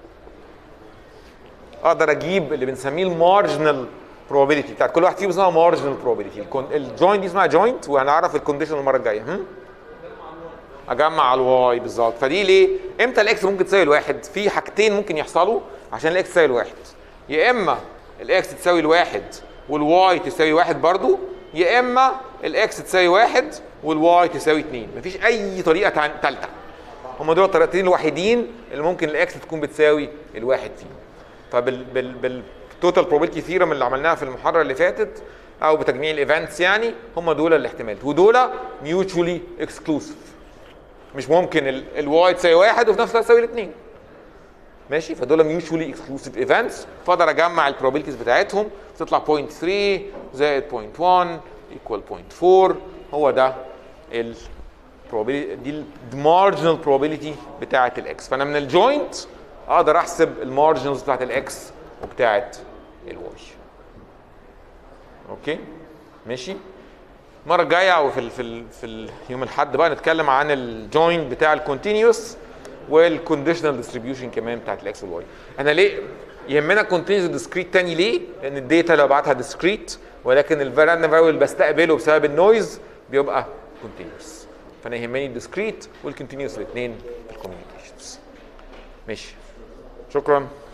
اقدر اجيب اللي بنسميه المارجنال probability بتاعت كل واحد فيهم اسمها مارجنال probability الجوينت دي اسمها جوينت وهنعرف الكونديشن المره الجايه هم؟ اجمع على الواي بالظبط فدي ليه؟ امتى الاكس ممكن تساوي الواحد؟ في حاجتين ممكن يحصلوا عشان الاكس تساوي الواحد يا اما الاكس تساوي الواحد والواي تساوي واحد برضو يا اما الاكس تساوي واحد والواي تساوي اتنين مفيش اي طريقه تع- تالته هم دول الطريقتين الوحيدين اللي ممكن الاكس تكون بتساوي الواحد فيهم فبال بال بالتوتال بروبابيلتي ثيرم اللي عملناها في المحاضره اللي فاتت او بتجميع الايفنتس يعني هم دول الاحتمالات ودول ميوتشولي اكسكلوسيف مش ممكن الواي تساوي واحد وفي نفس الوقت تساوي الاثنين ماشي فدول ميوتشولي اكسكلوسيف ايفنتس فاقدر اجمع البروبابيلتيز بتاعتهم تطلع 0.3 زائد 0.1 ايكوال 0.4 هو ده ال probability دي المارجنال probability بتاعه الاكس فانا من الجوينت اقدر احسب المارجنالز بتاعه الاكس وبتاعه الواي اوكي ماشي المره الجايه او في ال في ال في ال- يوم الاحد بقى نتكلم عن الجوينت بتاع الكونتينيوس والكونديشنال ديستريبيوشن كمان بتاعت الاكس والواي انا ليه يهمنا كونتينيوس ديسكريت تاني ليه لان الداتا لو بعتها ديسكريت ولكن الفاريبل فاريبل اللي بستقبله بسبب النويز بيبقى كونتينيوس فانا يهمني الديسكريت والكونتينيوس الاثنين في الكوميونيكيشنز ماشي شكرا